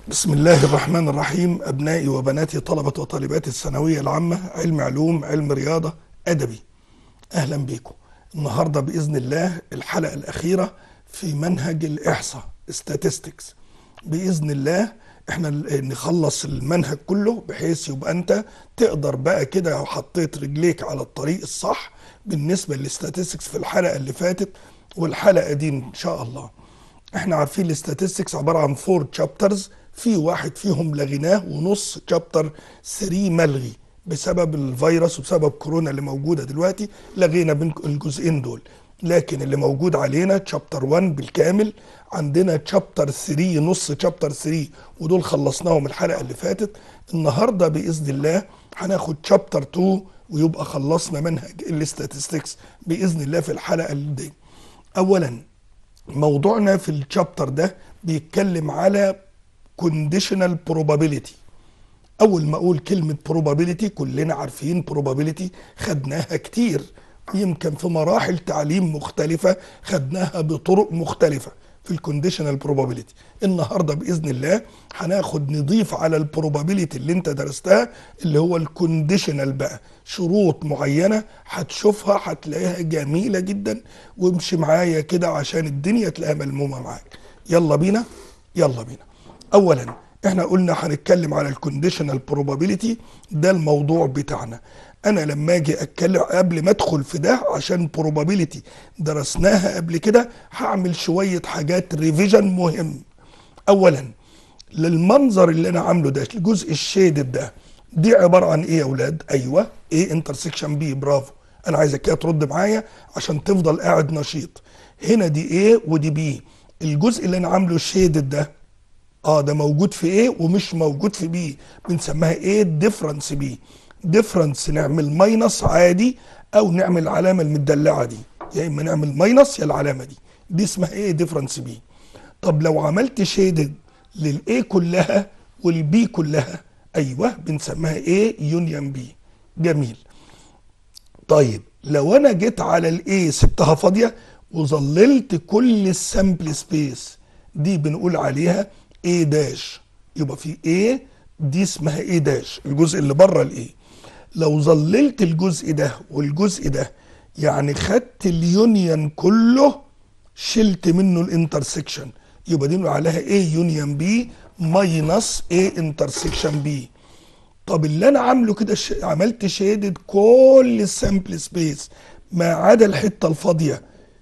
بسم الله الرحمن الرحيم أبنائي وبناتي طلبة وطالبات الثانوية العامة علم علوم علم رياضة أدبي أهلا بكم النهاردة بإذن الله الحلقة الأخيرة في منهج الإحصاء statistics بإذن الله احنا نخلص المنهج كله بحيث يبقى انت تقدر بقى كده لو حطيت رجليك على الطريق الصح بالنسبة للستاتستكس في الحلقة اللي فاتت والحلقة دي ان شاء الله احنا عارفين الاستاتستكس عبارة عن فور تشابترز في واحد فيهم لغيناه ونص تشابتر 3 ملغي بسبب الفيروس وبسبب كورونا اللي موجوده دلوقتي لغينا بين الجزئين دول لكن اللي موجود علينا تشابتر 1 بالكامل عندنا تشابتر 3 نص تشابتر 3 ودول خلصناهم الحلقه اللي فاتت النهارده باذن الله هناخد تشابتر 2 ويبقى خلصنا منهج الاستاتستكس باذن الله في الحلقه اللي دي اولا موضوعنا في الشابتر ده بيتكلم على conditional probability اول ما اقول كلمه probability كلنا عارفين probability خدناها كتير يمكن في مراحل تعليم مختلفه خدناها بطرق مختلفه في الكونديشنال probability النهارده باذن الله هناخد نضيف على البروبابيليتي اللي انت درستها اللي هو الكونديشنال بقى شروط معينه هتشوفها هتلاقيها جميله جدا وامشي معايا كده عشان الدنيا تلاقيها ملمومه معاك يلا بينا يلا بينا اولا احنا قلنا هنتكلم على الكونديشنال probability ده الموضوع بتاعنا انا لما اجي اتكلم قبل ما ادخل في ده عشان probability درسناها قبل كده هعمل شويه حاجات ريفيجن مهم اولا للمنظر اللي انا عامله ده الجزء الشيدد ده دي عباره عن ايه يا اولاد ايوه ايه انترسكشن بي برافو انا عايزك كده ترد معايا عشان تفضل قاعد نشيط هنا دي ايه ودي بي الجزء اللي انا عامله شيدد ده اه ده موجود في ايه ومش موجود في بي بنسميها ايه ديفرنس بي ديفرنس نعمل ماينس عادي او نعمل العلامه المدلعه دي يا اما نعمل ماينس يا العلامه دي دي اسمها ايه ديفرنس بي طب لو عملت شيدد للاي كلها والبي كلها ايوه بنسميها ايه يونيون بي جميل طيب لو انا جيت على الاي سبتها فاضيه وظللت كل السامبل سبيس دي بنقول عليها A داش يبقى في A دي اسمها A داش الجزء اللي بره الاي لو ظللت الجزء ده والجزء ده يعني خدت اليونيون كله شلت منه الانترسكشن يبقى دي نقول عليها A يونيون B ماينس A انترسكشن B طب اللي انا عامله كده ش... عملت شيدد كل السامبل سبيس ما عدا الحته الفاضيه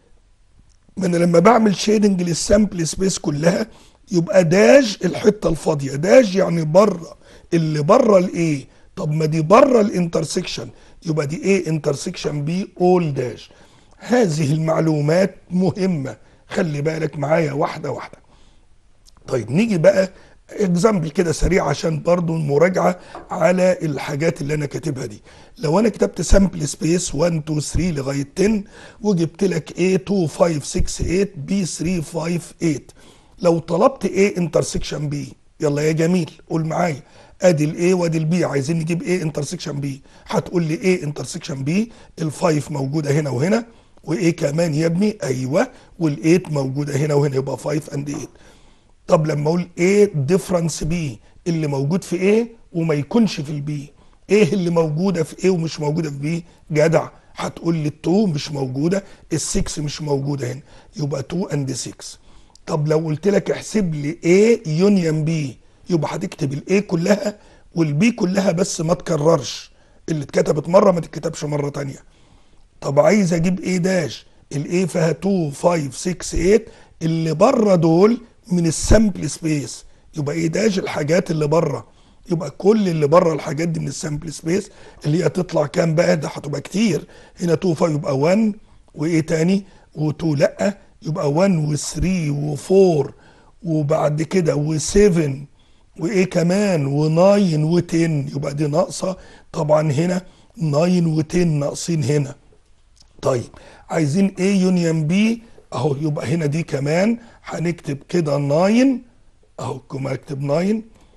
ما انا لما بعمل شيدنج للسامبل سبيس كلها يبقى داج الحته الفاضيه داج يعني بره اللي بره الايه طب ما دي بره الانترسكشن يبقى دي ايه انترسكشن بي اول داش هذه المعلومات مهمه خلي بالك معايا واحده واحده طيب نيجي بقى اكزامبل كده سريع عشان برضو المراجعه على الحاجات اللي انا كاتبها دي لو انا كتبت سامبل سبيس 1 2 3 لغايه 10 وجبت لك A 2 5 6 8 B 3 5 8 لو طلبت ايه انترسكشن بي يلا يا جميل قول معايا ادي الاي وادي البي عايزين نجيب ايه انترسكشن بي هتقول لي ايه انترسكشن بي الفايف موجوده هنا وهنا وايه كمان يا ابني ايوه والايت موجوده هنا وهنا يبقى 5 اند 8 طب لما اقول ايه ديفرنس بي اللي موجود في ايه وما يكونش في البي ايه اللي موجوده في ايه ومش موجوده في بي جدع هتقول لي ال2 مش موجوده ال6 مش موجوده هنا يبقى 2 اند 6 طب لو قلت لك احسب لي A يونيون بي يبقى هتكتب الاي كلها والبي كلها بس ما تكررش اللي اتكتبت مره ما تتكتبش مره تانية طب عايز اجيب ايه داش الاي فيها 2 5 6 8 اللي بره دول من السامبل سبيس يبقى ايه داش الحاجات اللي بره يبقى كل اللي بره الحاجات دي من السامبل سبيس اللي هي هتطلع كام بقى ده هتبقى كتير هنا 2 5 يبقى 1 وايه تاني و2 لا يبقى 1 و3 و4 وبعد كده و7 وايه كمان و9 و10 يبقى دي ناقصه طبعا هنا 9 و10 ناقصين هنا طيب عايزين ايه يونيون بي اهو يبقى هنا دي كمان هنكتب كده 9 اهو كما اكتب 9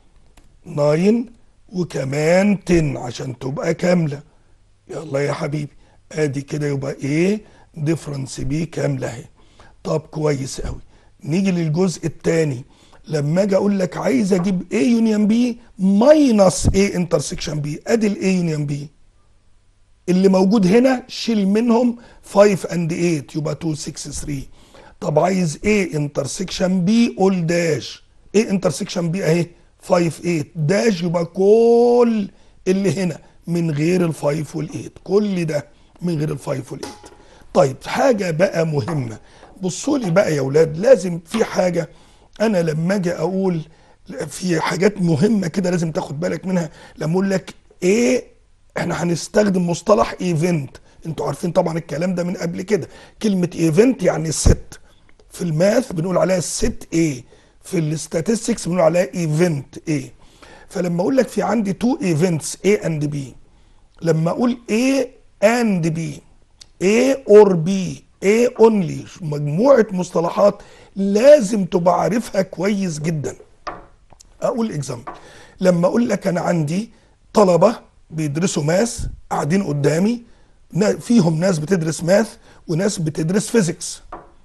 9 وكمان 10 عشان تبقى كامله يلا يا حبيبي ادي كده يبقى ايه ديفرنس بي كامله اهي طب كويس قوي نيجي للجزء الثاني لما اجي اقول لك عايز اجيب A يونيون B ماينس A انترسكشن B ادي ال A يونيون B اللي موجود هنا شيل منهم 5 اند 8 يبقى 2 6 3 طب عايز A انترسكشن B قول داش A انترسكشن B اهي 5 8 داش يبقى كل اللي هنا من غير ال 5 وال 8 كل ده من غير ال 5 وال 8 طيب حاجة بقى مهمة بصوا لي بقى يا ولاد لازم في حاجة أنا لما أجي أقول في حاجات مهمة كده لازم تاخد بالك منها لما أقول لك إيه إحنا هنستخدم مصطلح إيفنت أنتوا عارفين طبعا الكلام ده من قبل كده كلمة إيفنت يعني ست في الماث بنقول عليها ست إيه في الاستاتستكس بنقول عليها إيفنت إيه فلما أقول لك في عندي تو إيفنتس A and B لما أقول A and B A or B A only مجموعة مصطلحات لازم تبقى عارفها كويس جدا اقول اكزامبل لما اقول لك انا عندي طلبة بيدرسوا ماث قاعدين قدامي نا- فيهم ناس بتدرس ماث وناس بتدرس فيزيكس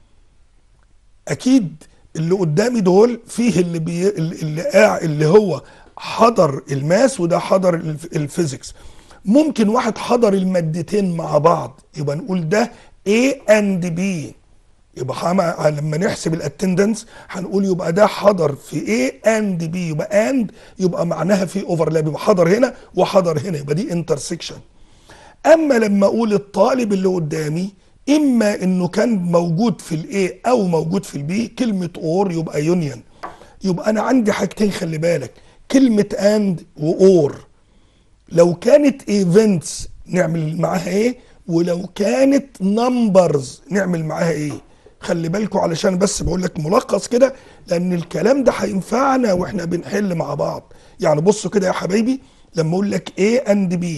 اكيد اللي قدامي دول فيه اللي بي اللي قاع اللي هو حضر الماس وده حضر الف- الفيزيكس ممكن واحد حضر المادتين مع بعض يبقى نقول ده A and B يبقى حما لما نحسب الاتندنس هنقول يبقى ده حضر في A and B يبقى and يبقى معناها في اوفرلاب يبقى حضر هنا وحضر هنا يبقى دي انترسكشن اما لما اقول الطالب اللي قدامي اما انه كان موجود في الاي او موجود في البي كلمه اور يبقى يونيون يبقى انا عندي حاجتين خلي بالك كلمه اند واور لو كانت ايفنتس نعمل معاها ايه ولو كانت نمبرز نعمل معاها ايه خلي بالكم علشان بس بقول لك ملخص كده لان الكلام ده هينفعنا واحنا بنحل مع بعض يعني بصوا كده يا حبايبي لما اقول لك A and B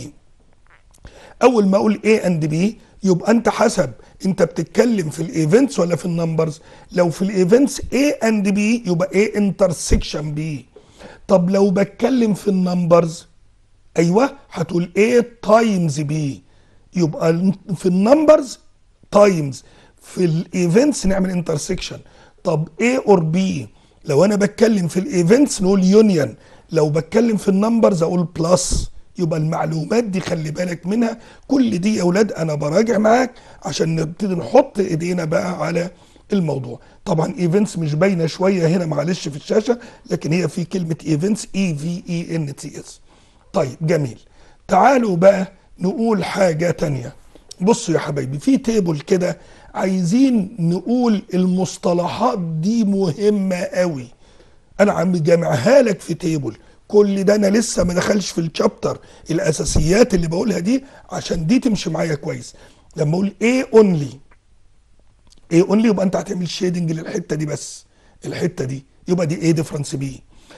اول ما اقول A and B يبقى انت حسب انت بتتكلم في الايفنتس ولا في النمبرز لو في الايفنتس A and B يبقى A intersection B طب لو بتكلم في النمبرز ايوه هتقول A تايمز B يبقى في النمبرز تايمز في الايفنتس نعمل انترسكشن طب A اور B لو انا بتكلم في الايفنتس نقول يونيون لو بتكلم في النمبرز اقول بلس يبقى المعلومات دي خلي بالك منها كل دي يا اولاد انا براجع معاك عشان نبتدي نحط ايدينا بقى على الموضوع طبعا ايفنتس مش باينه شويه هنا معلش في الشاشه لكن هي في كلمه ايفنتس اي في اي ان تي اس طيب جميل تعالوا بقى نقول حاجه تانية بصوا يا حبايبي في تيبل كده عايزين نقول المصطلحات دي مهمه قوي انا عم جامعها لك في تيبل كل ده انا لسه ما دخلش في الشابتر الاساسيات اللي بقولها دي عشان دي تمشي معايا كويس لما اقول ايه اونلي ايه اونلي يبقى انت هتعمل شيدنج للحته دي بس الحته دي يبقى دي ايه ديفرنس بي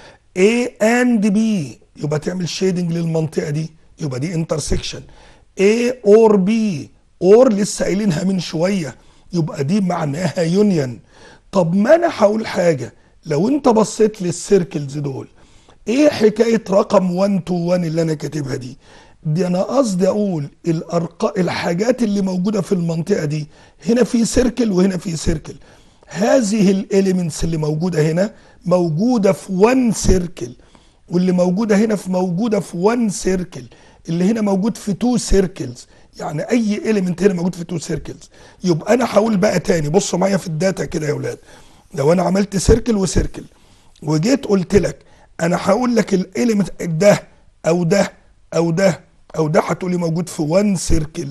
A and B يبقى تعمل شيدنج للمنطقه دي يبقى دي انترسكشن A or B or لسه قايلينها من شويه يبقى دي معناها يونيون طب ما انا هقول حاجه لو انت بصيت للسيركلز دول ايه حكايه رقم 1 تو 1 اللي انا كاتبها دي دي انا قصدي اقول الارقام الحاجات اللي موجوده في المنطقه دي هنا في سيركل وهنا في سيركل هذه الاليمنتس اللي موجوده هنا موجوده في 1 سيركل واللي موجوده هنا في موجوده في 1 سيركل اللي هنا موجود في 2 سيركلز يعني اي اليمنت هنا موجود في 2 سيركلز يبقى انا هقول بقى تاني بصوا معايا في الداتا كده يا اولاد لو انا عملت سيركل وسيركل وجيت قلت لك انا هقول لك الاليمنت ده او ده او ده او ده هتقولي موجود في 1 سيركل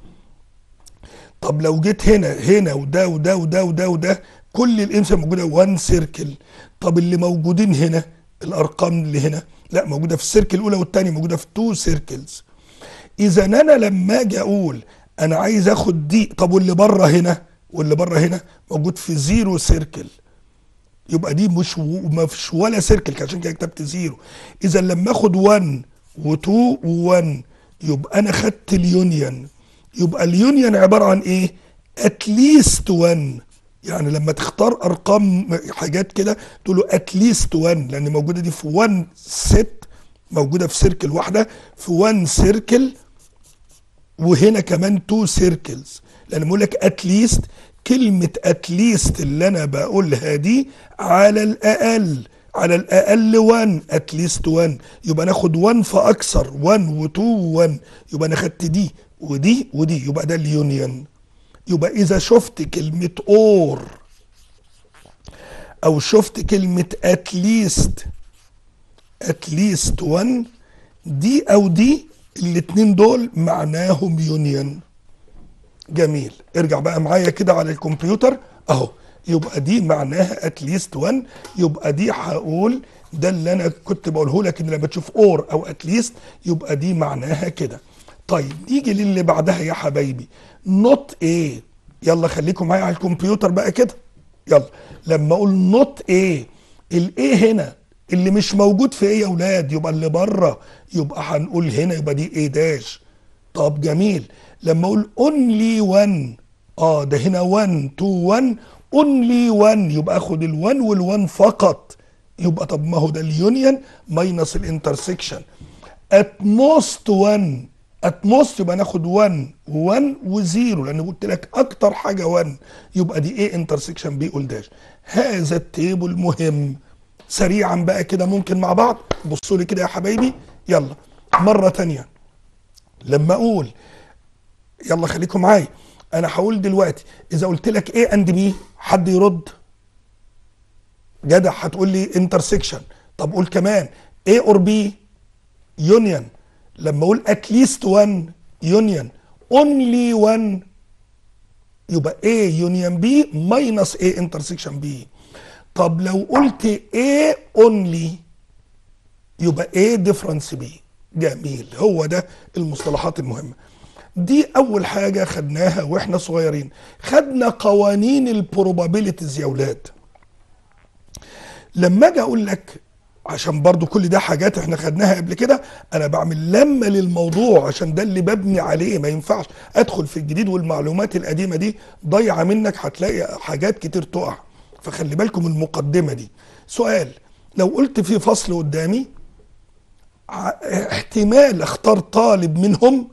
طب لو جيت هنا هنا وده وده وده وده وده كل الامثله موجوده 1 سيركل طب اللي موجودين هنا الارقام اللي هنا لا موجوده في السيركل الاولى والثانيه موجوده في 2 سيركلز اذا انا لما اجي اقول انا عايز اخد دي طب واللي بره هنا واللي بره هنا موجود في زيرو سيركل يبقى دي مش و... ما فيش ولا سيركل عشان كده كتبت زيرو اذا لما اخد 1 و2 و1 يبقى انا خدت اليونيون يبقى اليونيون عباره عن ايه اتليست 1 يعني لما تختار ارقام حاجات كده تقول له اتليست 1 لان موجوده دي في 1 ست موجوده في سيركل واحده في 1 سيركل وهنا كمان 2 سيركلز لان بقول لك اتليست كلمة اتليست اللي انا بقولها دي على الاقل على الاقل 1 اتليست 1 يبقى ناخد 1 فاكثر 1 و2 و1 يبقى انا خدت دي ودي ودي يبقى ده اليونيون يبقى اذا شفت كلمة اور او شفت كلمة اتليست اتليست 1 دي او دي الاتنين دول معناهم يونيون جميل ارجع بقى معايا كده على الكمبيوتر اهو يبقى دي معناها اتليست 1 يبقى دي هقول ده اللي انا كنت بقوله لك ان لما تشوف اور او اتليست يبقى دي معناها كده طيب نيجي للي بعدها يا حبايبي نوت ايه يلا خليكم معايا على الكمبيوتر بقى كده يلا لما اقول نوت ايه الايه هنا اللي مش موجود في ايه يا اولاد يبقى اللي بره يبقى هنقول هنا يبقى دي ايه داش طب جميل لما اقول اونلي 1 اه ده هنا 1 2 1 اونلي 1 يبقى اخد ال1 وال1 فقط يبقى طب ما هو ده اليونيون ماينس الانترسكشن ات موست 1 ات موست يبقى ناخد 1 و1 و0 لان قلت لك اكتر حاجه 1 يبقى دي ايه انترسكشن بي اول داش هذا التيبل مهم سريعا بقى كده ممكن مع بعض بصوا لي كده يا حبايبي يلا مره تانية لما اقول يلا خليكم معايا انا هقول دلوقتي اذا قلت لك ايه اند بي حد يرد جدع هتقول لي انترسكشن طب قول كمان ايه اور بي يونيون لما اقول اتليست 1 يونيون اونلي 1 يبقى A يونيون B ماينس A انترسكشن B طب لو قلت A اونلي يبقى A ديفرنس B جميل هو ده المصطلحات المهمه دي اول حاجه خدناها واحنا صغيرين خدنا قوانين البروبابيلتيز يا اولاد لما اجي اقول لك عشان برضو كل ده حاجات احنا خدناها قبل كده انا بعمل لمه للموضوع عشان ده اللي ببني عليه ما ينفعش ادخل في الجديد والمعلومات القديمه دي ضايعه منك هتلاقي حاجات كتير تقع فخلي بالكم المقدمه دي سؤال لو قلت في فصل قدامي احتمال اختار طالب منهم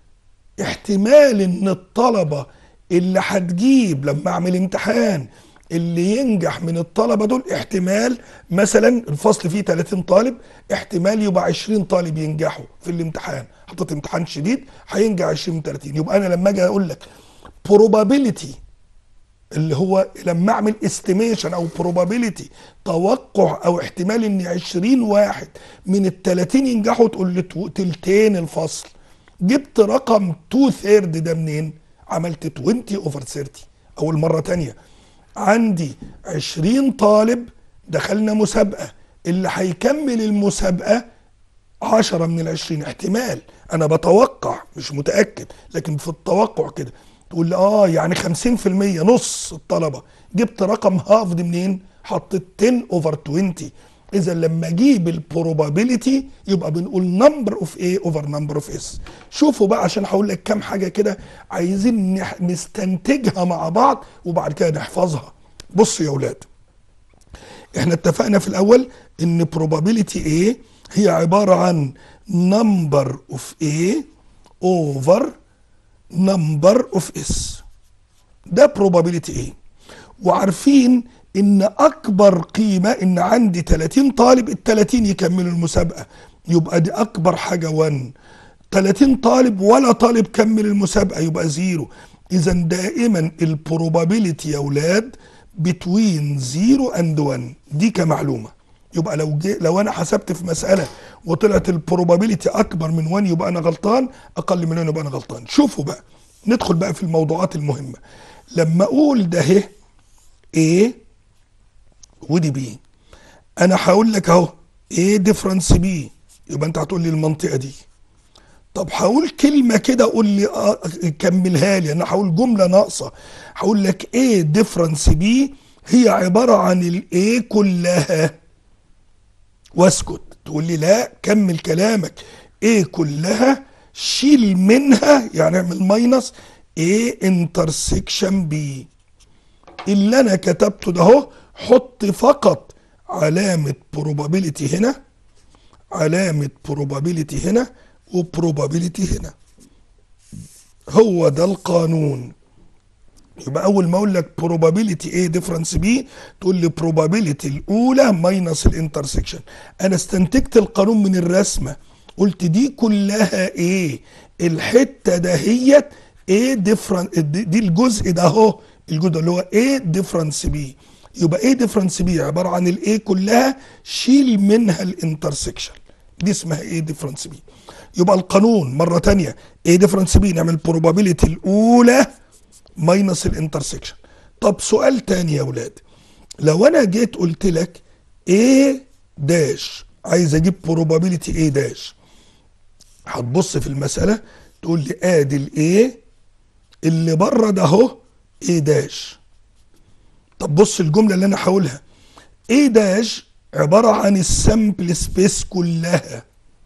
احتمال ان الطلبه اللي هتجيب لما اعمل امتحان اللي ينجح من الطلبه دول احتمال مثلا الفصل فيه 30 طالب احتمال يبقى 20 طالب ينجحوا في الامتحان حطيت امتحان شديد هينجح 20 من 30 يبقى انا لما اجي اقول لك probability اللي هو لما اعمل استيميشن او probability توقع او احتمال ان 20 واحد من ال 30 ينجحوا تقول لي تلتين الفصل جبت رقم 2 ثيرد ده منين؟ عملت 20 اوفر 30 اول مره تانية عندي 20 طالب دخلنا مسابقه اللي هيكمل المسابقه 10 من ال 20 احتمال انا بتوقع مش متاكد لكن في التوقع كده تقول لي اه يعني 50% نص الطلبه جبت رقم هاف دي منين؟ حطيت 10 اوفر 20 اذا لما اجيب البروبابيلتي يبقى بنقول نمبر اوف ايه اوفر نمبر اوف اس شوفوا بقى عشان هقول لك كام حاجه كده عايزين نستنتجها مع بعض وبعد كده نحفظها بصوا يا اولاد احنا اتفقنا في الاول ان probability A هي عباره عن number of A over number of S ده probability A وعارفين ان اكبر قيمه ان عندي 30 طالب ال 30 يكملوا المسابقه يبقى دي اكبر حاجه 1 30 طالب ولا طالب كمل المسابقه يبقى زيرو اذا دائما البروبابيلتي يا اولاد بتوين 0 اند 1 دي كمعلومه يبقى لو جي لو انا حسبت في مساله وطلعت البروبابيلتي اكبر من 1 يبقى انا غلطان اقل من 1 يبقى انا غلطان شوفوا بقى ندخل بقى في الموضوعات المهمه لما اقول ده اهي ايه ودي بي انا هقول لك اهو ايه ديفرنس بي يبقى انت هتقول لي المنطقه دي طب هقول كلمه كده قول لي آه كملها لي انا هقول جمله ناقصه هقول لك ايه ديفرنس بي هي عباره عن الايه كلها واسكت تقول لي لا كمل كلامك ايه كلها شيل منها يعني اعمل ماينس ايه انترسكشن بي اللي انا كتبته ده اهو حط فقط علامة probability هنا علامة probability هنا وprobability هنا هو ده القانون يبقى اول ما اقول لك probability A difference B تقول لي probability الاولى ماينس الانترسكشن انا استنتجت القانون من الرسمه قلت دي كلها ايه الحته دهيت ايه ديفرنس دي الجزء ده اهو الجزء اللي هو ايه ديفرنس بي يبقى ايه ديفرنس بي عباره عن الايه كلها شيل منها الانترسكشن دي اسمها ايه ديفرنس بي يبقى القانون مره تانية ايه ديفرنس بي نعمل probability الاولى ماينس الانترسكشن طب سؤال تاني يا ولاد لو انا جيت قلت لك A داش عايز اجيب probability A داش هتبص في المسألة تقول لي ادي ال A اللي بره ده اهو A داش طب بص الجملة اللي انا هقولها A داش عبارة عن السامبل سبيس كلها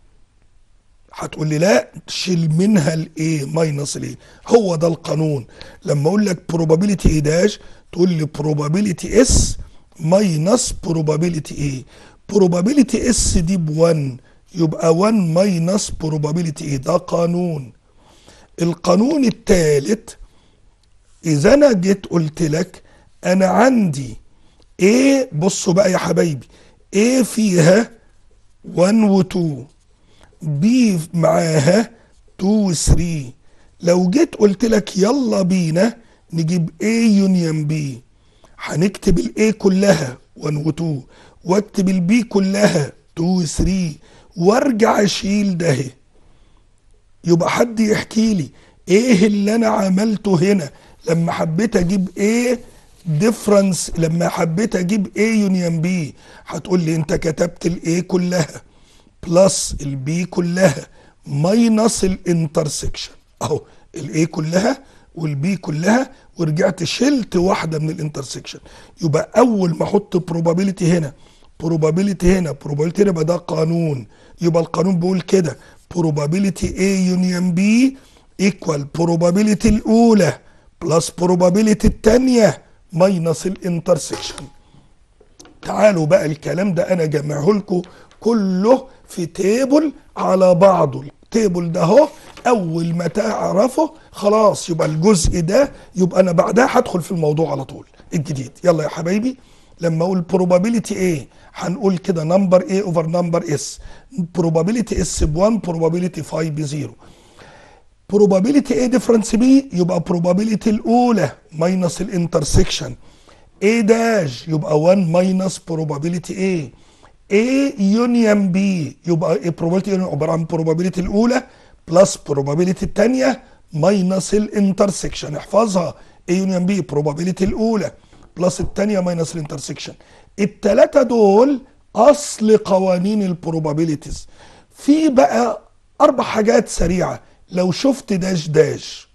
هتقول لي لا شيل منها الايه ماينس الايه هو ده القانون لما اقول لك probability ايه داش تقول لي probability اس ماينس probability ايه probability اس دي ب 1 يبقى 1 ماينس probability ايه ده قانون القانون الثالث اذا انا جيت قلت لك انا عندي ايه بصوا بقى يا حبايبي ايه فيها 1 و 2 بي معاها 2 و 3 لو جيت قلت لك يلا بينا نجيب A يونيون B هنكتب ال A كلها 1 و 2 واكتب ال B كلها 2 و 3 وارجع اشيل ده يبقى حد يحكي لي ايه اللي انا عملته هنا لما حبيت اجيب A ديفرنس لما حبيت اجيب A يونيون B هتقول لي انت كتبت ال A كلها بلس البي كلها ماينس الانترسكشن اهو الاي كلها والبي كلها ورجعت شلت واحده من الانترسكشن يبقى اول ما احط probability هنا probability هنا probability هنا يبقى ده قانون يبقى القانون بيقول كده probability A union B equal probability الاولى بلس probability الثانيه ماينس الانترسكشن تعالوا بقى الكلام ده انا جمعه لكم كله في تيبل على بعضه التيبل ده اهو اول ما تعرفه خلاص يبقى الجزء ده يبقى انا بعدها هدخل في الموضوع على طول الجديد يلا يا حبايبي لما اقول probability A هنقول كده نمبر A اوفر نمبر S probability S ب 1 probability 5 ب 0 probability A difference B يبقى probability الاولى ماينس الانترسكشن A داش يبقى 1 ماينس probability A A يونيون B يبقى A probability union عبارة عن probability الأولى بلس probability الثانية ماينس الانترسكشن احفظها A يونيون B probability الأولى بلس الثانية ماينس الانترسكشن الثلاثة دول أصل قوانين البروبابيليتيز في بقى أربع حاجات سريعة لو شفت داش داش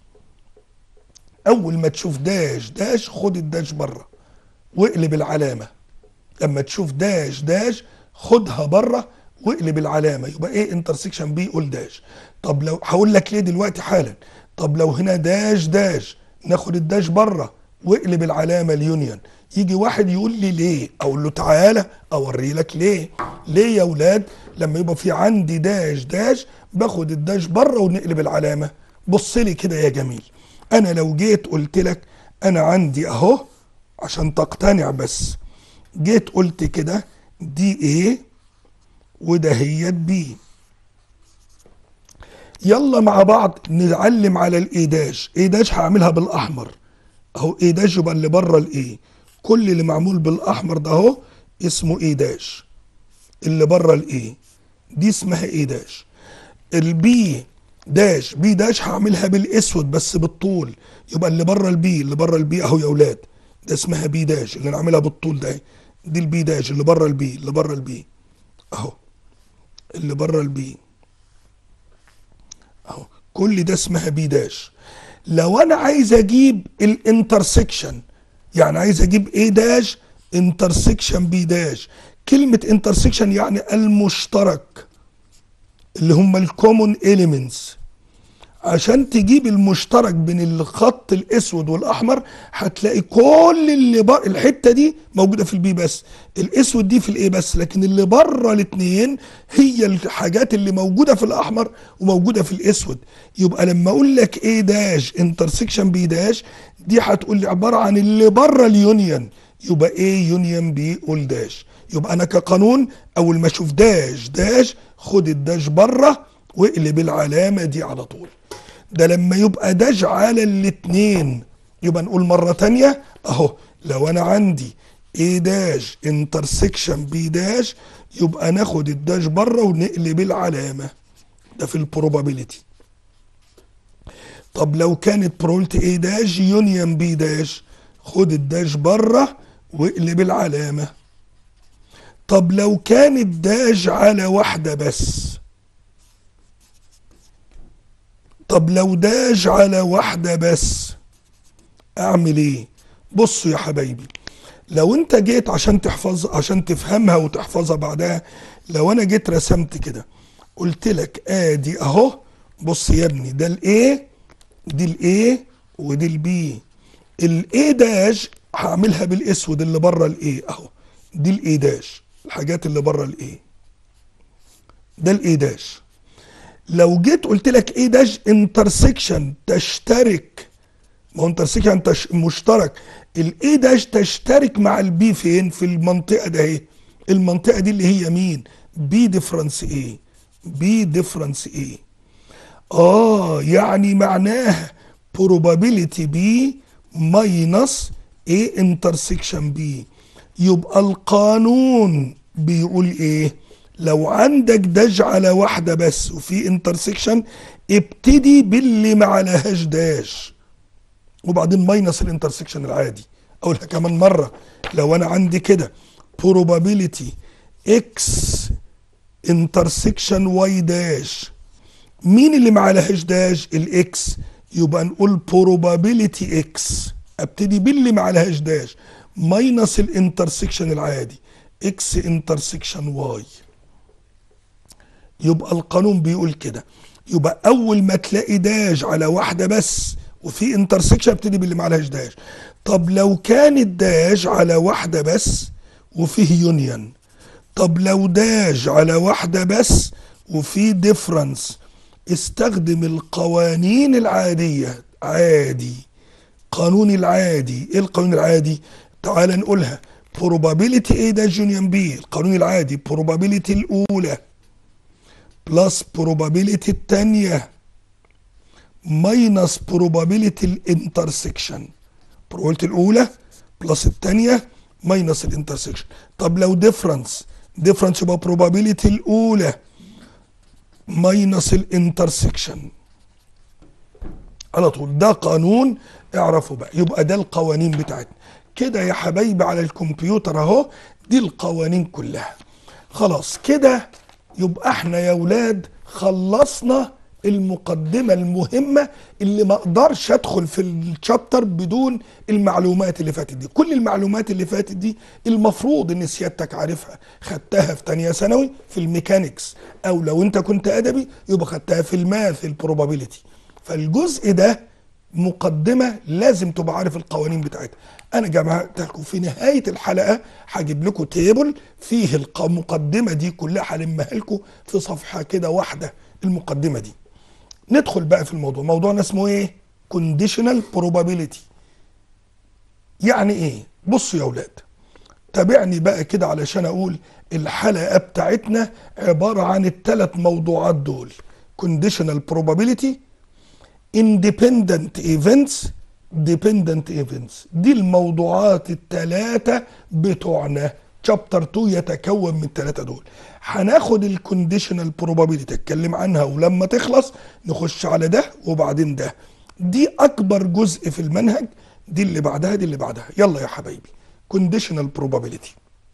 أول ما تشوف داش داش خد الداش بره واقلب العلامة لما تشوف داش داش خدها بره واقلب العلامه يبقى ايه انترسكشن بي قول داش طب لو هقول لك ليه دلوقتي حالا طب لو هنا داش داش ناخد الداش بره واقلب العلامه اليونيون يجي واحد يقول لي ليه اقول له تعالى اوري لك ليه ليه يا اولاد لما يبقى في عندي داش داش باخد الداش بره ونقلب العلامه بص لي كده يا جميل انا لو جيت قلت لك انا عندي اهو عشان تقتنع بس جيت قلت كده دي ايه وده هي بي يلا مع بعض نعلم على الاي داش اي داش هعملها بالاحمر اهو اي داش يبقى اللي بره الايه كل اللي معمول بالاحمر ده اهو اسمه اي داش اللي بره الايه دي اسمها اي داش البي داش بي داش هعملها بالاسود بس بالطول يبقى اللي بره البي اللي بره البي اهو يا اولاد ده اسمها بي داش اللي نعملها بالطول ده دي البي داش اللي بره البي اللي بره البي اهو اللي بره البي اهو كل ده اسمها بي داش لو انا عايز اجيب الانترسكشن يعني عايز اجيب ايه داش انترسكشن بي داش كلمة انترسكشن يعني المشترك اللي هم الكومون اليمنتس عشان تجيب المشترك بين الخط الاسود والاحمر هتلاقي كل اللي بر... الحته دي موجوده في البي بس الاسود دي في الاي بس لكن اللي بره الاثنين هي الحاجات اللي موجوده في الاحمر وموجوده في الاسود يبقى لما اقول لك ايه داش انترسكشن بي داش دي هتقول لي عباره عن اللي بره اليونيون يبقى ايه يونيون بي قول داش يبقى انا كقانون اول ما اشوف داش داش خد الداش بره واقلب العلامه دي على طول ده لما يبقى داش على الاتنين يبقى نقول مره تانية اهو لو انا عندي A داش انترسكشن بي داش يبقى ناخد الداش بره ونقلب العلامه ده في البروبابيلتي طب لو كانت برولت A داش يونيون بي داش خد الداش بره واقلب العلامه طب لو كانت داش على واحده بس طب لو داش على واحده بس اعمل ايه بصوا يا حبايبي لو انت جيت عشان تحفظ عشان تفهمها وتحفظها بعدها لو انا جيت رسمت كده قلت لك ادي اهو بص يا ابني ده الايه دي الايه ودي البي الاي داش هعملها بالاسود اللي بره الايه اهو دي الاي داش الحاجات اللي بره الايه ده الاي داش لو جيت قلت لك ايه داش انترسكشن تشترك ما هو انترسكشن تش... مشترك الاي داش تشترك مع البي فين في المنطقه ده اهي المنطقه دي اللي هي مين بي ديفرنس ايه بي ديفرنس ايه اه يعني معناها probability بي ماينس A انترسكشن بي يبقى القانون بيقول ايه لو عندك داش على واحدة بس وفي انترسكشن ابتدي باللي ما عليهاش داش وبعدين ماينس الانترسكشن العادي اقولها كمان مرة لو انا عندي كده probability x انترسكشن y داش مين اللي ما عليهاش داش الاكس يبقى نقول probability x ابتدي باللي ما عليهاش داش ماينس الانترسكشن العادي اكس انترسكشن واي يبقى القانون بيقول كده يبقى اول ما تلاقي داش على واحده بس وفي انترسكشن ابتدي باللي ما عليهاش داش طب لو كانت داش على واحده بس وفيه يونيون طب لو داش على واحده بس وفي ديفرنس استخدم القوانين العاديه عادي قانون العادي ايه القانون العادي تعال نقولها probability A داش يونيون بي القانون العادي probability الاولى بلس probability الثانيه ماينس probability الانترسكشن probability الاولى بلس الثانيه ماينس الانترسكشن طب لو ديفرنس ديفرنس يبقى probability الاولى ماينس الانترسكشن على طول ده قانون اعرفوا بقى يبقى ده القوانين بتاعتنا كده يا حبايبي على الكمبيوتر اهو دي القوانين كلها خلاص كده يبقى احنا يا ولاد خلصنا المقدمة المهمة اللي ما اقدرش ادخل في الشابتر بدون المعلومات اللي فاتت دي كل المعلومات اللي فاتت دي المفروض ان سيادتك عارفها خدتها في تانية ثانوي في الميكانيكس او لو انت كنت ادبي يبقى خدتها في الماث البروبابيلتي فالجزء ده مقدمه لازم تبقى عارف القوانين بتاعتها انا جمعت لكم في نهايه الحلقه هجيب لكم تيبل فيه المقدمه دي كلها هلمها لكم في صفحه كده واحده المقدمه دي ندخل بقى في الموضوع موضوعنا اسمه ايه كونديشنال probability يعني ايه بصوا يا اولاد تابعني بقى كده علشان اقول الحلقه بتاعتنا عباره عن الثلاث موضوعات دول conditional probability independent events dependent events دي الموضوعات الثلاثة بتوعنا شابتر 2 يتكون من الثلاثة دول هناخد الكونديشنال probability اتكلم عنها ولما تخلص نخش على ده وبعدين ده دي اكبر جزء في المنهج دي اللي بعدها دي اللي بعدها يلا يا حبايبي conditional probability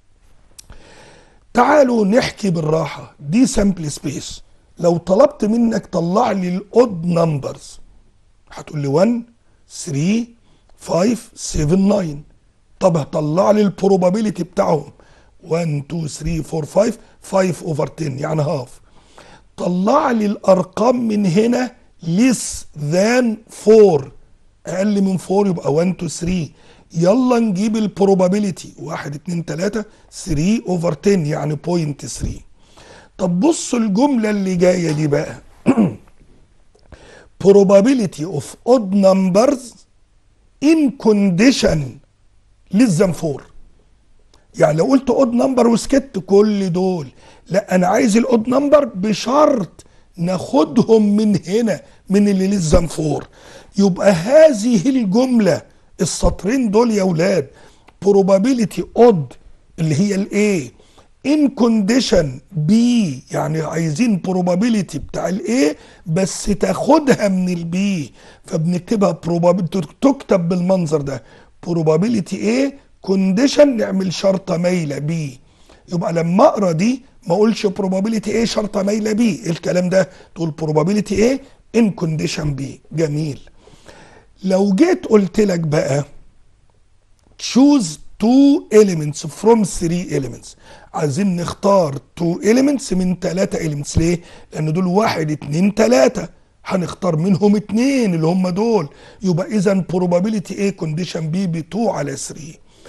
تعالوا نحكي بالراحة دي سامبل سبيس لو طلبت منك طلع لي الاود نمبرز هتقول لي 1 3 5 7 9 طب هطلع لي البروبابيلتي بتاعهم 1 2 3 4 5 5 اوفر 10 يعني هاف طلع لي الارقام من هنا ليس ذان 4 اقل من 4 يبقى 1 2 3 يلا نجيب البروبابيلتي 1 2 3 3 اوفر 10 يعني بوينت 3 طب بصوا الجمله اللي جايه دي بقى probability of odd numbers ان كونديشن للزم فور يعني لو قلت اود نمبر وسكت كل دول لا انا عايز الاود نمبر بشرط ناخدهم من هنا من اللي للزم فور يبقى هذه الجمله السطرين دول يا ولاد probability odd اللي هي الايه ان كونديشن بي يعني عايزين probability بتاع الايه بس تاخدها من البي فبنكتبها probability تكتب بالمنظر ده probability ايه كونديشن نعمل شرطه مايله بي يبقى لما اقرا دي ما اقولش probability ايه شرطه مايله بي الكلام ده تقول probability ايه ان كونديشن بي جميل لو جيت قلت لك بقى choose two elements from three elements عايزين نختار two elements من ثلاثة elements ليه؟ لأن دول واحد اتنين تلاتة هنختار منهم اتنين اللي هم دول يبقى إذا probability A condition B ب 2 على 3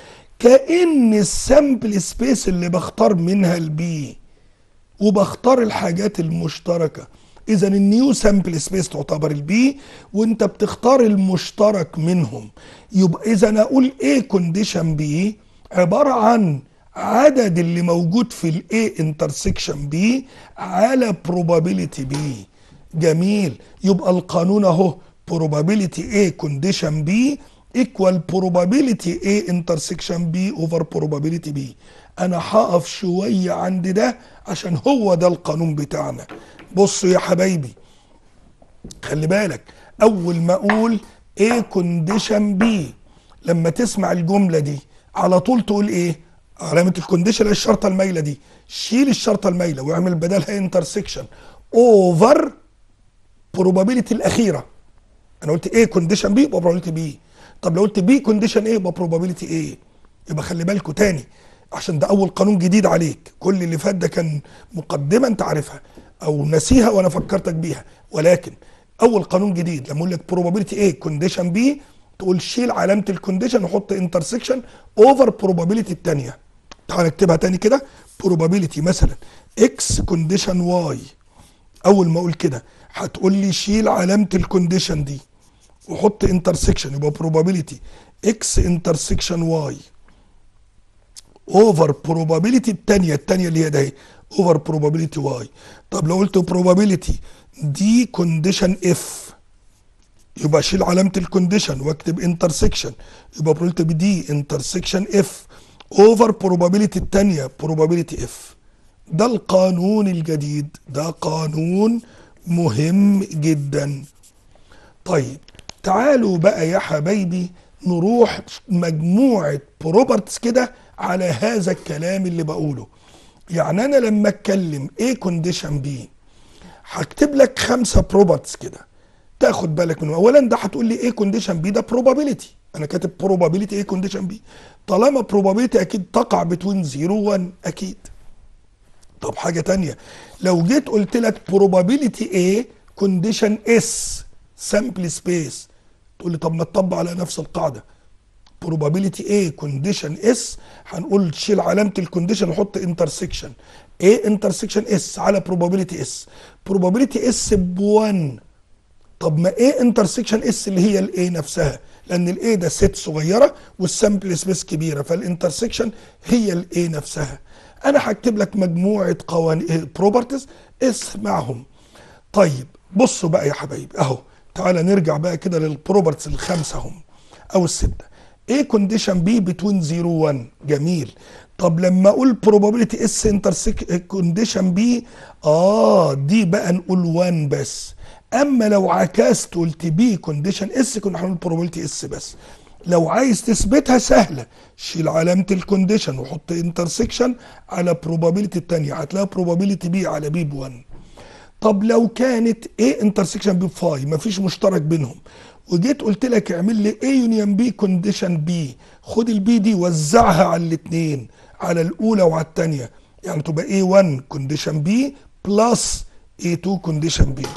كأن السامبل سبيس اللي بختار منها البي وبختار الحاجات المشتركة اذا النيو سامبل سبيس تعتبر البي وانت بتختار المشترك منهم يبقى اذا اقول ايه كونديشن بي عباره عن عدد اللي موجود في الاي انترسكشن بي على probability بي جميل يبقى القانون اهو probability A condition B equal probability A intersection B over probability B انا هقف شوية عند ده عشان هو ده القانون بتاعنا بصوا يا حبايبي خلي بالك اول ما اقول A condition B لما تسمع الجملة دي على طول تقول ايه علامة الكونديشن الشرطة المايلة دي شيل الشرطة المايلة واعمل بدلها انترسكشن اوفر probability الاخيره انا قلت ايه كونديشن بي يبقى probability بي طب لو قلت بي كونديشن ايه يبقى probability ايه يبقى خلي بالكوا تاني عشان ده اول قانون جديد عليك كل اللي فات ده كان مقدمه انت عارفها او نسيها وانا فكرتك بيها ولكن اول قانون جديد لما اقول لك probability ايه كونديشن بي تقول شيل علامه الكونديشن وحط انترسكشن اوفر probability الثانيه تعال نكتبها تاني كده probability مثلا اكس كونديشن واي اول ما اقول كده هتقول لي شيل علامه الكونديشن دي وحط انترسكشن يبقى probability اكس انترسكشن واي اوفر probability الثانيه الثانيه اللي هي ده اوفر probability واي طب لو قلت probability دي كونديشن اف يبقى شيل علامه الكونديشن واكتب انترسكشن يبقى probability دي انترسكشن اف اوفر probability الثانيه probability اف ده القانون الجديد ده قانون مهم جدا طيب تعالوا بقى يا حبايبي نروح مجموعة بروبرتس كده على هذا الكلام اللي بقوله يعني انا لما اتكلم ايه كونديشن بي هكتب لك خمسة بروبرتس كده تاخد بالك منهم اولا ده هتقول لي ايه كونديشن بي ده probability انا كاتب probability ايه كونديشن بي طالما probability اكيد تقع بتوين 0 1 اكيد طب حاجة تانية لو جيت قلت لك probability A condition S sample space تقول لي طب ما تطبق على نفس القاعدة probability A condition S هنقول شيل علامة الكونديشن وحط intersection A intersection S على probability S probability S ب 1 طب ما A intersection S اللي هي ال A نفسها لأن ال A ده ست صغيرة والسامبل سبيس كبيرة فالانترسكشن هي ال A نفسها انا هكتب لك مجموعه قوانين بروبرتيز اسمعهم طيب بصوا بقى يا حبايبي اهو تعالى نرجع بقى كده للبروبرتيز الخمسه هم او السته ايه كونديشن بي بتوين 0 1 جميل طب لما اقول probability اس انترسك كونديشن بي اه دي بقى نقول 1 بس اما لو عكست قلت بي كونديشن اس كنا هنقول probability اس بس لو عايز تثبتها سهله شيل علامه الكونديشن وحط انترسكشن على probability الثانيه هتلاقي probability بي على بي ب 1 طب لو كانت ايه انترسكشن بي ب 5 مفيش مشترك بينهم وجيت قلت لك اعمل لي ايه يونيون بي كونديشن بي خد البي دي وزعها على الاثنين على الاولى وعلى الثانيه يعني تبقى ايه 1 كونديشن بي بلس ايه 2 كونديشن بي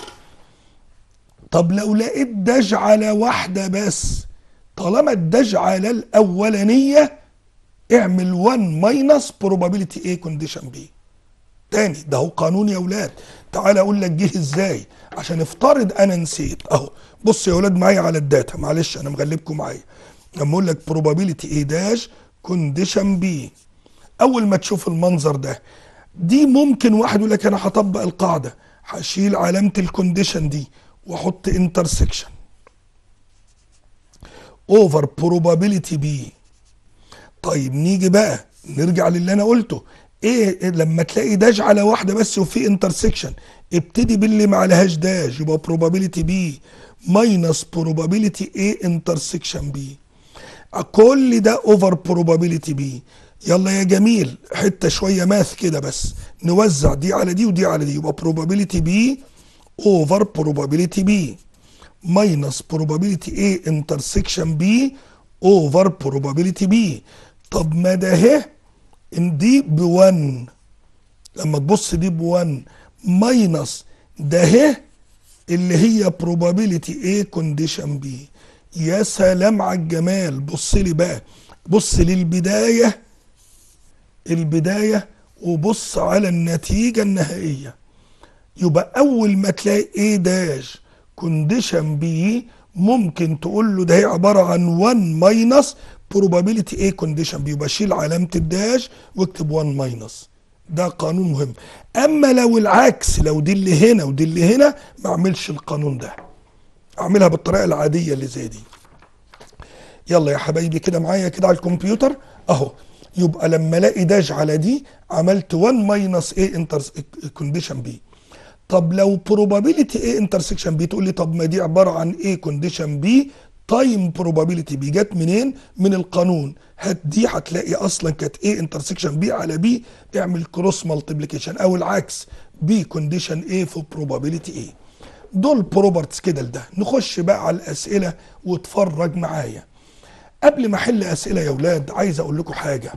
طب لو لقيت دج على واحده بس طالما الدج على الاولانيه اعمل 1 ماينس probability A كونديشن B تاني ده هو قانون يا اولاد تعال اقول لك جه ازاي عشان افترض انا نسيت اهو بص يا اولاد معايا على الداتا معلش انا مغلبكم معايا لما اقول لك probability A داش condition B اول ما تشوف المنظر ده دي ممكن واحد يقول لك انا هطبق القاعده هشيل علامه الكونديشن دي واحط انترسكشن اوفر probability B طيب نيجي بقى نرجع للي انا قلته ايه لما تلاقي داش على واحده بس وفي انترسكشن ابتدي باللي ما عليهاش داش يبقى probability B ماينس probability A intersection B كل ده اوفر probability B يلا يا جميل حته شويه ماث كده بس نوزع دي على دي ودي على دي يبقى probability B اوفر probability B ماينس probability A intersection B اوفر probability B طب ما ده اهي ان دي ب 1 لما تبص دي ب 1 ماينس ده اهي اللي هي probability A condition B يا سلام على الجمال بص لي بقى بص للبدايه البدايه وبص على النتيجه النهائيه يبقى اول ما تلاقي A داش كونديشن بي ممكن تقول له ده هي عباره عن 1 ماينس probability A كونديشن بي يبقى شيل علامه الداش واكتب 1 ماينس ده قانون مهم اما لو العكس لو دي اللي هنا ودي اللي هنا ما اعملش القانون ده اعملها بالطريقه العاديه اللي زي دي يلا يا حبايبي كده معايا كده على الكمبيوتر اهو يبقى لما الاقي داش على دي عملت 1 ماينس A انتر كونديشن بي طب لو probability A intersection B تقول لي طب ما دي عباره عن A condition B تايم probability B جت منين؟ من القانون هات دي هتلاقي اصلا كانت A intersection B على B اعمل كروس مالتيبليكيشن او العكس B condition A في probability A دول بروبرتس كده لده نخش بقى على الاسئله واتفرج معايا قبل ما احل اسئله يا اولاد عايز اقول لكم حاجه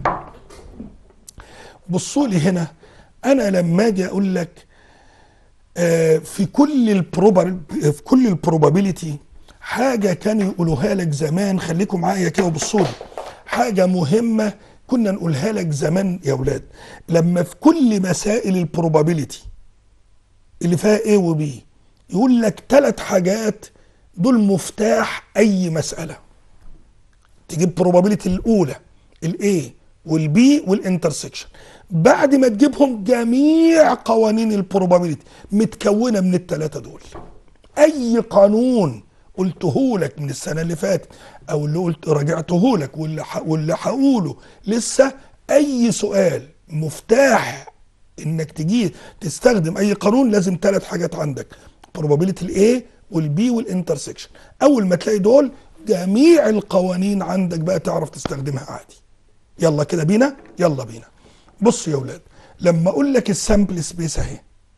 بصوا لي هنا انا لما اجي اقول لك آه في كل البروبر في كل البروبابيلتي حاجه كانوا يقولوها لك زمان خليكم معايا كده وبصوا لي حاجه مهمه كنا نقولها لك زمان يا اولاد لما في كل مسائل البروبابيلتي اللي فيها A و B يقول لك ثلاث حاجات دول مفتاح اي مساله تجيب probability الاولى الاي والبي والانترسكشن بعد ما تجيبهم جميع قوانين البروبابيلتي متكونه من الثلاثه دول اي قانون قلته لك من السنه اللي فاتت او اللي قلت راجعته لك واللي ح... واللي هقوله لسه اي سؤال مفتاح انك تجي تستخدم اي قانون لازم ثلاث حاجات عندك probability الاي والبي والانترسكشن اول ما تلاقي دول جميع القوانين عندك بقى تعرف تستخدمها عادي يلا كده بينا يلا بينا بص يا ولاد لما اقول لك السامبل سبيس اهي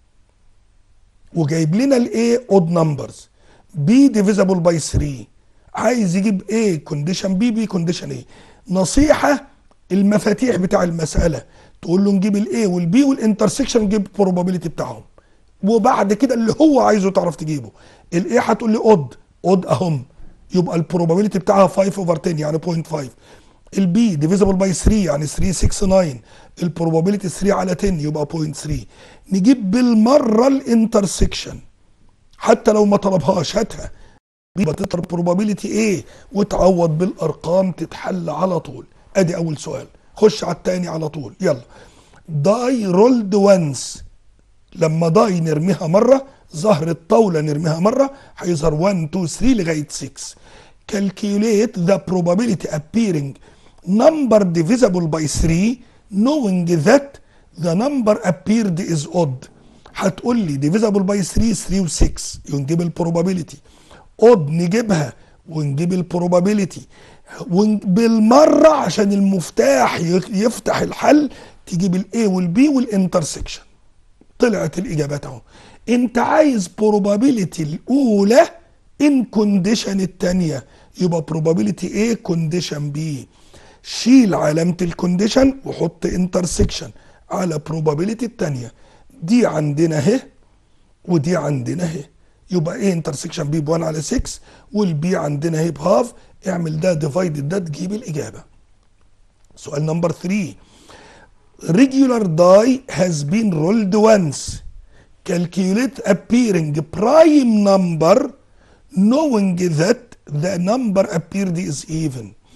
وجايب لنا الاي اود نمبرز بي ديفيزبل باي 3 عايز يجيب ايه كونديشن بي بي كونديشن ايه نصيحه المفاتيح بتاع المساله تقول له نجيب الاي والبي والانترسكشن نجيب البروبابيلتي بتاعهم وبعد كده اللي هو عايزه تعرف تجيبه الايه هتقول لي اود اود اهم يبقى البروبابيلتي بتاعها 5 اوفر 10 يعني 0.5 البي ديفيزبل باي 3 يعني 369 البروبابيلتي 3 على 10 يبقى 0.3 نجيب بالمره الانترسكشن حتى لو ما طلبهاش هاتها يبقى تطلب بروبابيلتي ايه وتعوض بالارقام تتحل على طول ادي اول سؤال خش على الثاني على طول يلا داي رولد وانس لما داي نرميها مره ظهر الطاوله نرميها مره هيظهر 1 2 3 لغايه 6 calculate the probability appearing number divisible by 3 knowing that the number appeared is odd هتقول لي divisible by 3 3 و 6 ونجيب البروبابيلتي odd نجيبها ونجيب البروبابيلتي بالمره عشان المفتاح يفتح الحل تجيب الاي والبي والانترسكشن طلعت الاجابات اهو انت عايز probability الاولى ان كونديشن الثانيه يبقى probability A كونديشن B شيل علامه الكونديشن وحط انترسكشن على probability الثانيه دي عندنا اهي ودي عندنا اهي يبقى ايه انترسكشن بي ب 1 على 6 والبي عندنا اهي بهاف اعمل ده ديفايدد ده تجيب الاجابه سؤال نمبر 3 regular die has been rolled once calculate appearing prime number knowing that the number appeared is even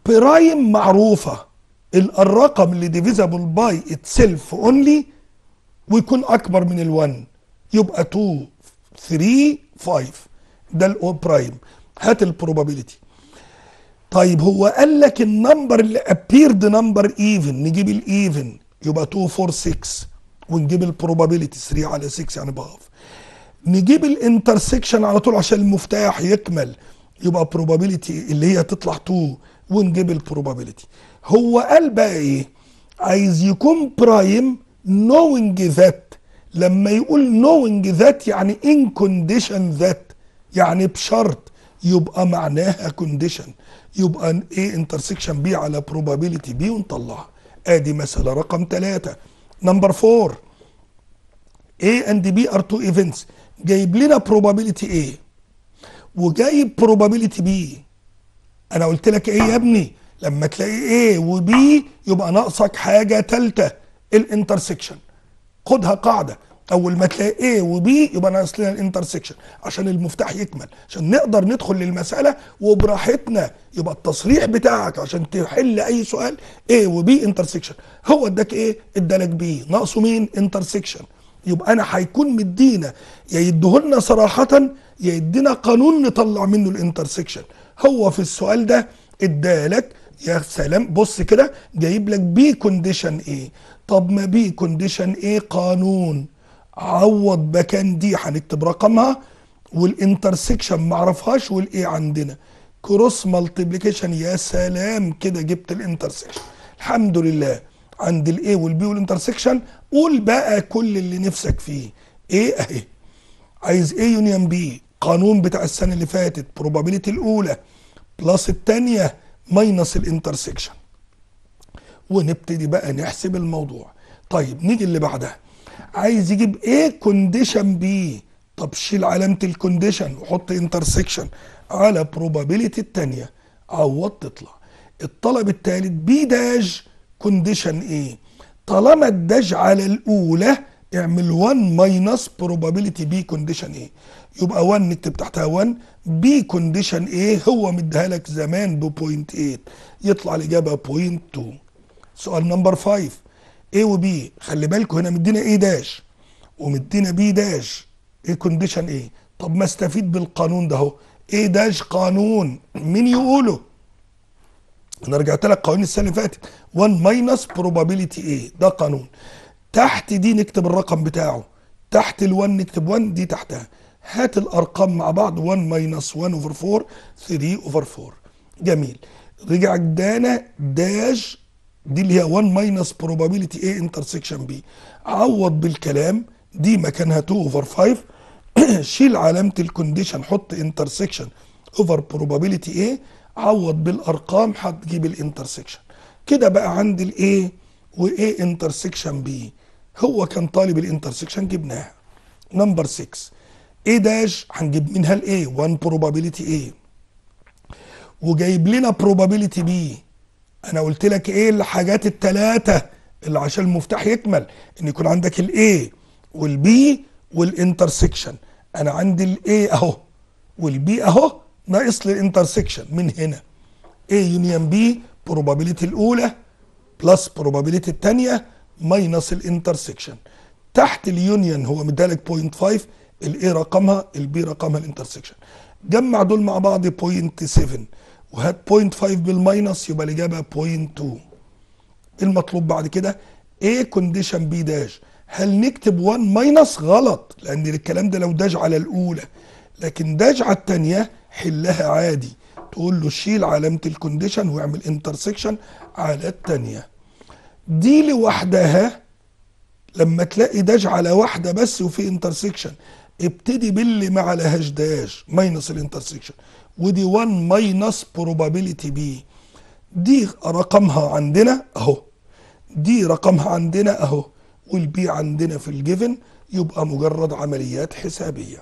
برايم معروفة ال- الرقم اللي ديفيزابل باي اتسيلف اونلي ويكون اكبر من ال1 يبقى 2 3 5 ده الاو برايم هات البروبابيلتي طيب هو قال لك النمبر اللي ابيرد نمبر ايفن نجيب الايفن يبقى 2 4 6 ونجيب البروبابيلتي 3 على 6 يعني بهاف نجيب الانترسكشن على طول عشان المفتاح يكمل يبقى probability اللي هي تطلع 2 ونجيب البروبابيلتي هو قال بقى ايه عايز يكون برايم knowing that لما يقول knowing that يعني in condition that يعني بشرط يبقى معناها condition يبقى ايه انترسكشن بي على probability بي ونطلعها ادي مسألة رقم 3 نمبر 4 A and B are two events جايب لنا probability A وجايب probability B انا قلت لك ايه يا ابني لما تلاقي A و B يبقى ناقصك حاجة تالتة الانترسكشن خدها قاعدة اول ما تلاقي A و B يبقى ناقص لنا الانترسكشن عشان المفتاح يكمل عشان نقدر ندخل للمسألة وبراحتنا يبقى التصريح بتاعك عشان تحل اي سؤال A و B انترسكشن هو اداك ايه ادالك B ناقصه مين انترسكشن يبقى انا هيكون مدينا يا يديهولنا صراحة يا يدينا قانون نطلع منه الانترسكشن هو في السؤال ده ادالك يا سلام بص كده جايب لك بي كونديشن ايه طب ما بي كونديشن ايه قانون عوض مكان دي هنكتب رقمها والانترسكشن معرفهاش والايه عندنا كروس مالتيبليكيشن يا سلام كده جبت الانترسكشن الحمد لله عند الاي والبي والانترسكشن قول بقى كل اللي نفسك فيه ايه اهي عايز ايه يونيون بي قانون بتاع السنه اللي فاتت probability الاولى بلس الثانيه ماينس الانترسكشن ونبتدي بقى نحسب الموضوع طيب نيجي اللي بعدها عايز يجيب ايه كونديشن بي طب شيل علامه الكونديشن وحط انترسكشن على probability الثانيه عوض تطلع الطلب الثالث بي داش كونديشن ايه طالما الداش على الاولى اعمل 1 ماينس probability بي كونديشن ايه يبقى 1 نكتب تحتها 1 بي كونديشن ايه هو مديها لك زمان ب 0.8 يطلع الاجابه 0.2 سؤال نمبر 5 A و B خلي بالكم هنا مدينا A داش ومدينا B داش ايه كونديشن ايه طب ما استفيد بالقانون ده اهو A داش قانون مين يقوله انا رجعت لك قوانين السنه اللي فاتت 1 ماينس probability A ده قانون تحت دي نكتب الرقم بتاعه تحت ال1 نكتب 1 دي تحتها هات الارقام مع بعض 1 ماينس 1 اوفر 4 3 اوفر 4 جميل رجع ادانا داش دي اللي هي 1 ماينس probability A انترسكشن B عوض بالكلام دي مكانها 2 اوفر 5 شيل علامه الكونديشن حط انترسكشن اوفر probability A عوض بالارقام هتجيب الانترسكشن كده بقى عندي الايه وايه انترسكشن بي هو كان طالب الانترسكشن جبناها نمبر 6 ايه داش هنجيب منها الايه 1 probability A وجايب لنا probability B انا قلت لك ايه الحاجات الثلاثه اللي عشان المفتاح يكمل ان يكون عندك الاي والبي والانترسكشن انا عندي الاي اهو والبي اهو ناقص لي الانترسكشن من هنا A يونيون بي probability الاولى بلس probability الثانيه ماينس الانترسكشن تحت اليونيون هو مدالك 0.5 الاي رقمها البي رقمها الانترسكشن جمع دول مع بعض 0.7 وهات 0.5 بالماينس يبقى الاجابه 0.2 المطلوب بعد كده A كونديشن B داش هل نكتب 1 ماينس غلط لان الكلام ده لو داش على الاولى لكن داش على الثانيه حلها عادي تقول له شيل علامه الكونديشن واعمل انترسكشن على الثانيه دي لوحدها لما تلاقي داش على واحده بس وفي انترسكشن ابتدي باللي ما عليهاش داش ماينس الانترسكشن ودي 1 ماينس probability بي دي رقمها عندنا اهو دي رقمها عندنا اهو والبي عندنا في الجيفن يبقى مجرد عمليات حسابيه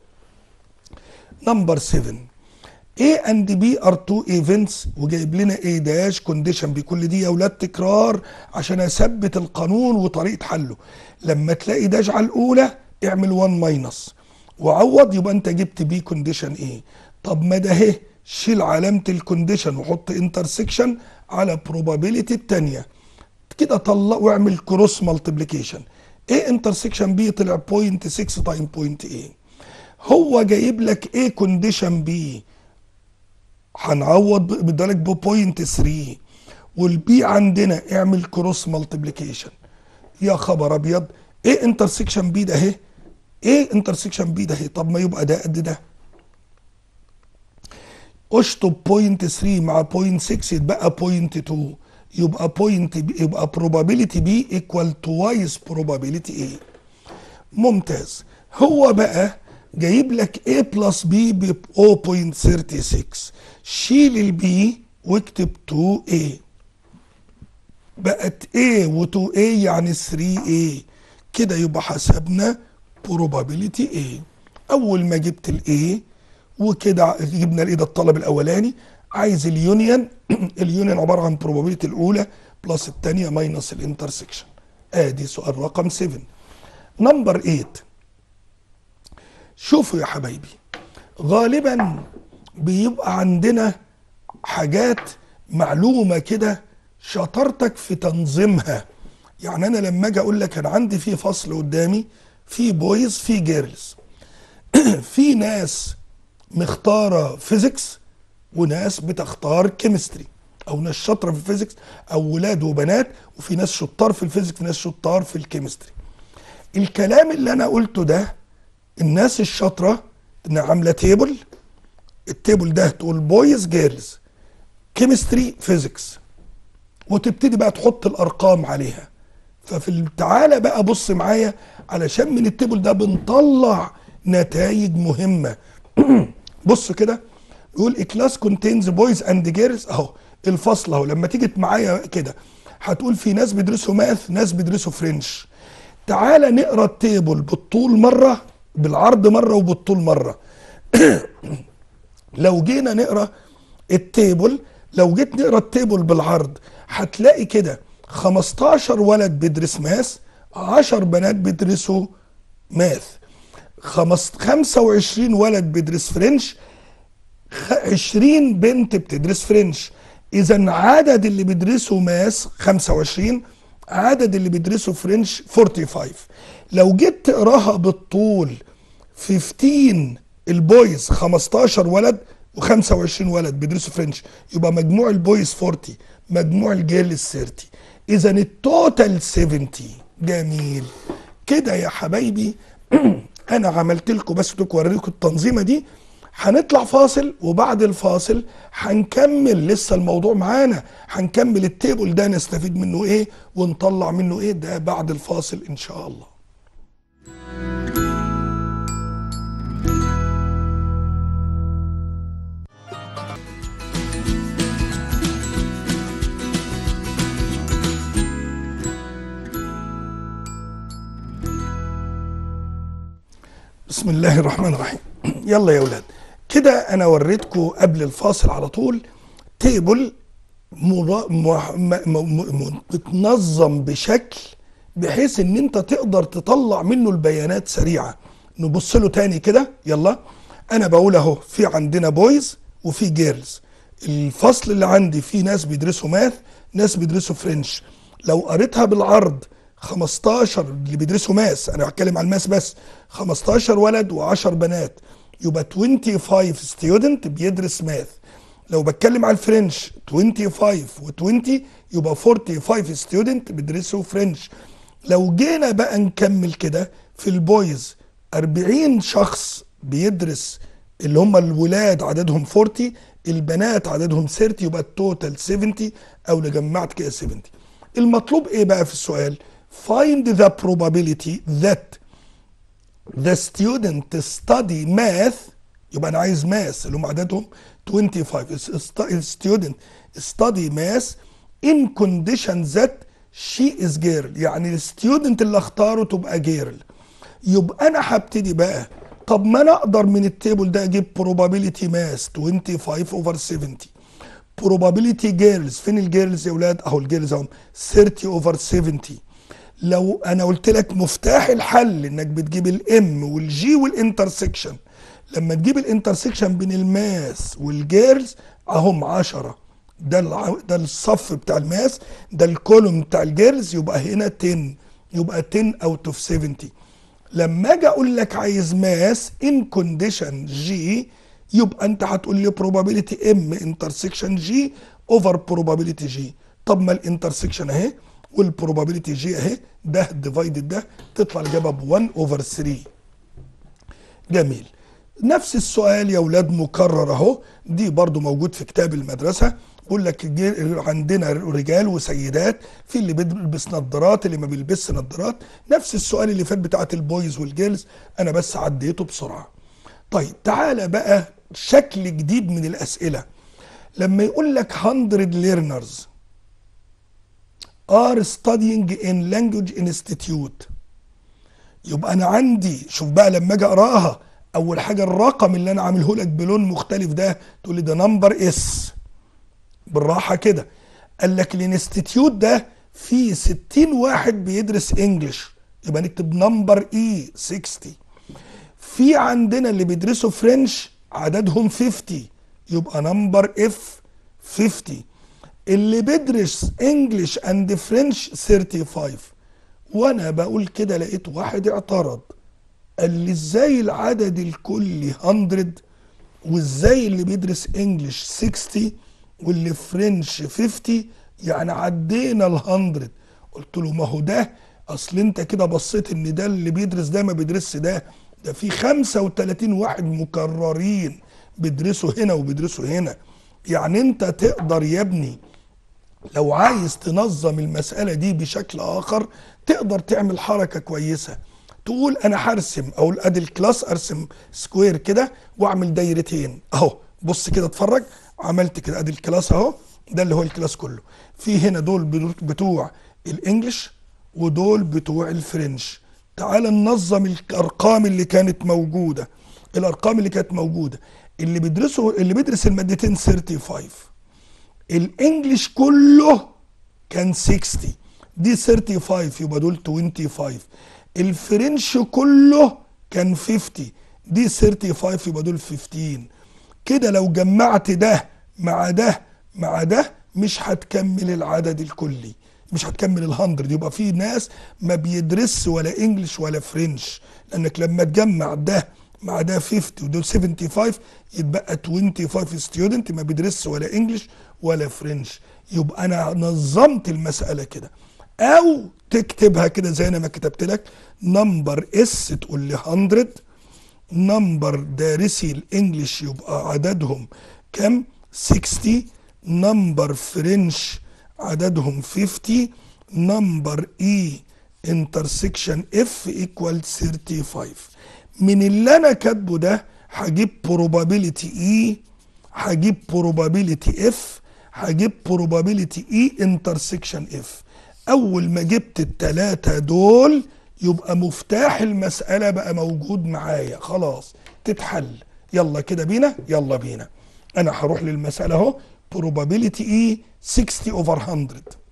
نمبر 7 A and B are two events وجايب لنا A داش كونديشن بكل دي يا ولاد تكرار عشان اثبت القانون وطريقه حله لما تلاقي داش على الاولى اعمل 1 ماينس وعوض يبقى انت جبت بي كونديشن ايه طب ما ده اهي شيل علامة الكونديشن وحط انترسكشن على probability التانية كده طلع واعمل كروس مالتيبليكيشن ايه انترسكشن بي طلع 0.6 تايم بوينت ايه هو جايب لك ايه كونديشن بي هنعوض بدالك ب 0.3 والبي عندنا اعمل كروس مالتيبليكيشن يا خبر ابيض ايه انترسكشن بي ده اهي ايه انترسكشن بي ده اهي طب ما يبقى ده قد ده اشطب 0.3 مع 0.6 يتبقى 0.2 يبقى بوينت يبقى probability B equal twice probability A ممتاز هو بقى جايب لك A plus B ب 0.36 شيل البي واكتب 2A بقت A و 2A يعني 3A كده يبقى حسبنا probability A أول ما جبت ال A وكده جبنا الايه ده الطلب الاولاني عايز اليونيون اليونيون عباره عن probability الاولى بلس الثانيه ماينس الانترسكشن ادي سؤال رقم 7 نمبر 8 شوفوا يا حبايبي غالبا بيبقى عندنا حاجات معلومه كده شطارتك في تنظيمها يعني انا لما اجي اقول لك انا عندي في فصل قدامي في بويز في جيرلز في ناس مختاره فيزيكس وناس بتختار كيمستري او ناس شاطره في الفيزيكس او ولاد وبنات وفي ناس شطار في الفيزيكس وناس شطار في الكيمستري الكلام اللي انا قلته ده الناس الشاطره ان عامله تيبل التيبل ده تقول بويز جيرلز كيمستري فيزيكس وتبتدي بقى تحط الارقام عليها ففي تعالى بقى بص معايا علشان من التيبل ده بنطلع نتائج مهمه بص كده يقول a class contains boys and girls اهو الفصل اهو لما تيجي معايا كده هتقول في ناس بيدرسوا ماث ناس بيدرسوا فرنش تعالى نقرا التيبل بالطول مره بالعرض مره وبالطول مره لو جينا نقرا التيبل لو جيت نقرا التيبل بالعرض هتلاقي كده 15 ولد بيدرس ماث 10 بنات بيدرسوا ماث خمس 25 ولد بيدرس فرنش 20 بنت بتدرس فرنش اذا عدد اللي بيدرسوا ماس 25 عدد اللي بيدرسوا فرنش 45 لو جيت تقراها بالطول 15 البويز 15 ولد و25 ولد بيدرسوا فرنش يبقى مجموع البويز 40 مجموع الجيرلز 30 اذا التوتال 70 جميل كده يا حبايبي انا عملت لكم بس بدكم اوريكم التنظيمه دي هنطلع فاصل وبعد الفاصل هنكمل لسه الموضوع معانا هنكمل التيبل ده نستفيد منه ايه ونطلع منه ايه ده بعد الفاصل ان شاء الله بسم الله الرحمن الرحيم يلا يا ولاد كده انا وريتكم قبل الفاصل على طول تيبل مرا- مح- م- م- م- متنظم بشكل بحيث ان انت تقدر تطلع منه البيانات سريعه نبص له تاني كده يلا انا بقول اهو في عندنا بويز وفي جيرلز الفصل اللي عندي فيه ناس بيدرسوا ماث ناس بيدرسوا فرنش لو قريتها بالعرض 15 اللي بيدرسوا ماس انا بتكلم عن الماس بس 15 ولد و10 بنات يبقى 25 ستودنت بيدرس ماث لو بتكلم على الفرنش 25 و20 يبقى 45 ستودنت بيدرسوا فرنش لو جينا بقى نكمل كده في البويز 40 شخص بيدرس اللي هم الولاد عددهم 40 البنات عددهم 30 يبقى التوتال 70 او لو جمعت كده 70 المطلوب ايه بقى في السؤال find the probability that the student study math يبقى انا عايز math اللي هم عددهم 25 st- student study math in condition that she is girl يعني الستودنت اللي اختاره تبقى جيرل يبقى انا هبتدي بقى طب ما انا اقدر من التيبل ده اجيب probability mass 25 over 70 probability girls فين الجيرلز يا اولاد اهو الجيرلز اهم 30 over 70 لو انا قلت لك مفتاح الحل انك بتجيب الام والجي والانترسكشن لما تجيب الانترسكشن بين الماس والجيرلز اهم 10 ده الع... ده الصف بتاع الماس ده الكولوم بتاع الجيرلز يبقى هنا 10 يبقى 10 اوت اوف 70 لما اجي اقول لك عايز ماس ان كونديشن جي يبقى انت هتقول لي probability ام انترسكشن جي اوفر probability جي طب ما الانترسكشن اهي والبروبابيلتي جي اهي ده ديفايدد ده تطلع الاجابه ب 1 اوفر 3 جميل نفس السؤال يا اولاد مكرر اهو دي برضو موجود في كتاب المدرسه بيقول لك جي- عندنا رجال وسيدات في اللي بيلبس نظارات اللي ما بيلبسش نظارات نفس السؤال اللي فات بتاعت البويز والجيرلز انا بس عديته بسرعه طيب تعالى بقى شكل جديد من الاسئله لما يقول لك 100 learners are studying in language institute يبقى انا عندي شوف بقى لما اجي اقراها اول حاجه الرقم اللي انا عامله لك بلون مختلف ده تقول لي ده نمبر اس بالراحه كده قال لك الانستيتيوت ده فيه 60 واحد بيدرس انجلش يبقى نكتب نمبر اي 60 في عندنا اللي بيدرسوا فرنش عددهم 50 يبقى نمبر اف 50 اللي بيدرس انجلش اند فرنش 35 وانا بقول كده لقيت واحد اعترض قال لي ازاي العدد الكلي 100 وازاي اللي بيدرس انجلش 60 واللي فرنش 50 يعني عدينا ال 100 قلت له ما هو ده اصل انت كده بصيت ان ده اللي بيدرس ده ما بيدرسش ده ده في 35 واحد مكررين بيدرسوا هنا وبيدرسوا هنا يعني انت تقدر يا ابني لو عايز تنظم المسألة دي بشكل آخر تقدر تعمل حركة كويسة تقول أنا هرسم أو أدي الكلاس أرسم سكوير كده وأعمل دايرتين أهو بص كده اتفرج عملت كده أدي الكلاس أهو ده اللي هو الكلاس كله في هنا دول بتوع الإنجليش ودول بتوع الفرنش تعال ننظم الأرقام اللي كانت موجودة الأرقام اللي كانت موجودة اللي بيدرسوا اللي بيدرس المادتين 35 الانجليش كله كان 60 دي 35 يبقى دول 25 الفرنش كله كان 50 دي 35 يبقى دول 15 كده لو جمعت ده مع ده مع ده مش هتكمل العدد الكلي مش هتكمل ال 100 يبقى في ناس ما بيدرس ولا انجليش ولا فرنش لانك لما تجمع ده مع ده 50 ودول 75 يتبقى 25 ستودنت ما بيدرسش ولا انجليش ولا فرنش يبقى انا نظمت المساله كده او تكتبها كده زي انا ما كتبت لك نمبر اس تقول لي 100 نمبر دارسي الانجليش يبقى عددهم كم 60 نمبر فرنش عددهم 50 نمبر اي انترسكشن اف ايكوال 35 من اللي انا كاتبه ده هجيب probability E هجيب probability F هجيب probability E intersection F اول ما جبت التلاتة دول يبقى مفتاح المسألة بقى موجود معايا خلاص تتحل يلا كده بينا يلا بينا انا هروح للمسألة اهو probability E 60 over 100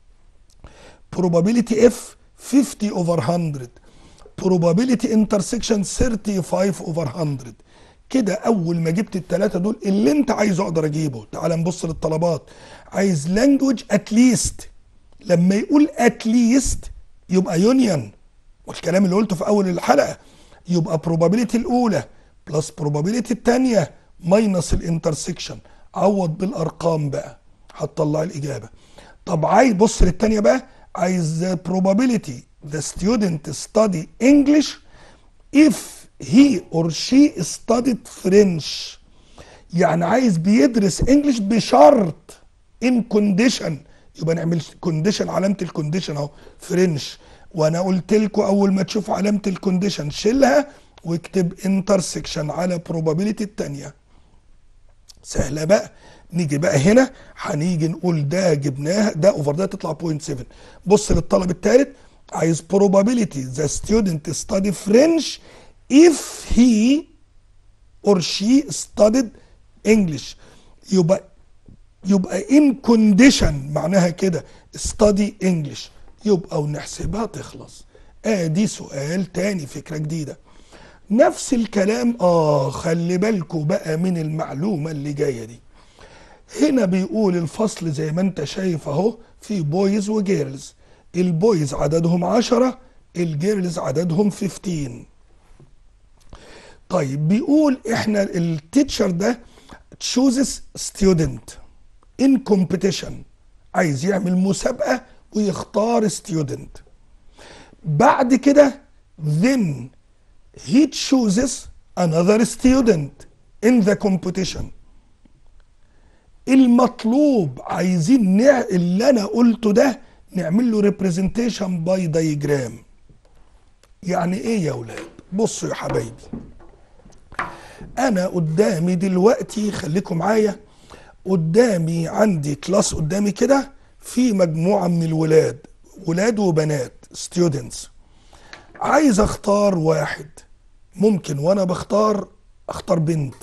probability F 50 over 100 probability intersection 35 over 100 كده اول ما جبت الثلاثه دول اللي انت عايزه اقدر اجيبه تعال نبص للطلبات عايز language at least لما يقول at least يبقى يونيون والكلام اللي قلته في اول الحلقه يبقى probability الاولى بلس probability الثانيه ماينس الانترسكشن عوض بالارقام بقى هتطلع الاجابه طب عايز بص للثانيه بقى عايز probability the student study English if he or she studied French يعني عايز بيدرس انجلش بشرط ان كونديشن يبقى نعمل كونديشن علامه الكونديشن اهو فرنش وانا قلت لكم اول ما تشوف علامه الكونديشن شيلها واكتب انترسكشن على probability الثانيه سهله بقى نيجي بقى هنا هنيجي نقول ده جبناها ده اوفر ده تطلع 0.7 بص للطلب الثالث عايز probability the student study French if he or she studied English يبقى يبقى in condition معناها كده study English يبقى ونحسبها تخلص ادي سؤال تاني فكرة جديدة نفس الكلام اه خلي بالكوا بقى من المعلومة اللي جاية دي هنا بيقول الفصل زي ما انت شايف اهو في بويز وجيرلز البويز عددهم عشرة الجيرلز عددهم 15 طيب بيقول احنا التيتشر ده chooses student in competition عايز يعمل مسابقة ويختار student بعد كده then he chooses another student in the competition المطلوب عايزين نع... اللي انا قلته ده نعمل له representation by diagram يعني ايه يا ولاد بصوا يا حبايبي انا قدامي دلوقتي خليكم معايا قدامي عندي كلاس قدامي كده في مجموعه من الولاد ولاد وبنات ستودنتس عايز اختار واحد ممكن وانا بختار اختار بنت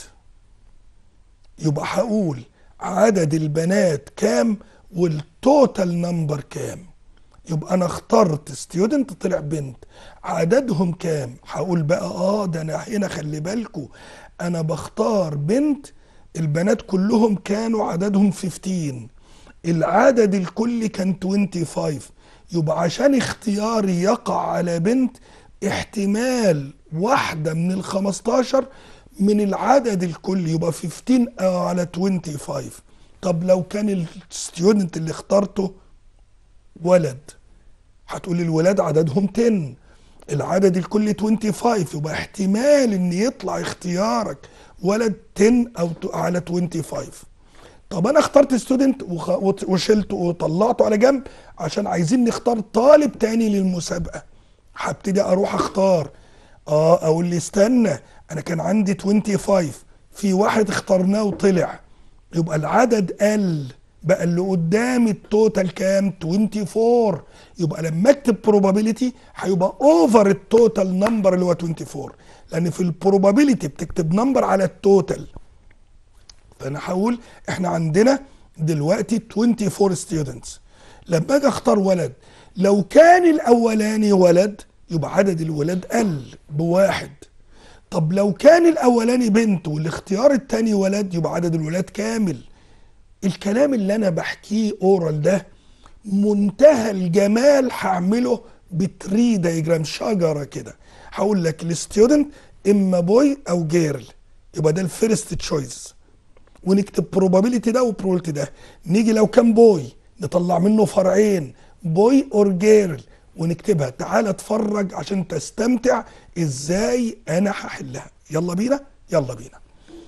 يبقى هقول عدد البنات كام والتوتال نمبر كام يبقى انا اخترت ستودنت طلع بنت عددهم كام هقول بقى اه ده انا هنا خلي بالكوا انا بختار بنت البنات كلهم كانوا عددهم 15 العدد الكلي كان 25 يبقى عشان اختياري يقع على بنت احتمال واحدة من ال 15 من العدد الكلي يبقى 15 على 25 طب لو كان الستودنت اللي اخترته ولد هتقول الولاد عددهم 10 العدد الكلي 25 يبقى احتمال ان يطلع اختيارك ولد 10 او على 25 طب انا اخترت ستودنت وشلته وطلعته على جنب عشان عايزين نختار طالب تاني للمسابقه هبتدي اروح اختار اه اقول لي استنى انا كان عندي 25 في واحد اخترناه وطلع يبقى العدد قل بقى اللي قدامي التوتال كام 24 يبقى لما اكتب probability هيبقى اوفر التوتال نمبر اللي هو 24 لان في البروبابيلتي بتكتب نمبر على التوتال فانا هقول احنا عندنا دلوقتي 24 ستودنتس لما اجي اختار ولد لو كان الاولاني ولد يبقى عدد الولاد قل بواحد طب لو كان الاولاني بنت والاختيار التاني ولد يبقى عدد الولاد كامل الكلام اللي انا بحكيه اورال ده منتهى الجمال هعمله بتري دايجرام شجره كده هقول لك الستودنت اما بوي او جيرل يبقى ده الفيرست تشويس ونكتب probability ده وبروبابيلتي ده نيجي لو كان بوي نطلع منه فرعين بوي اور جيرل ونكتبها تعال اتفرج عشان تستمتع ازاي انا هحلها يلا بينا يلا بينا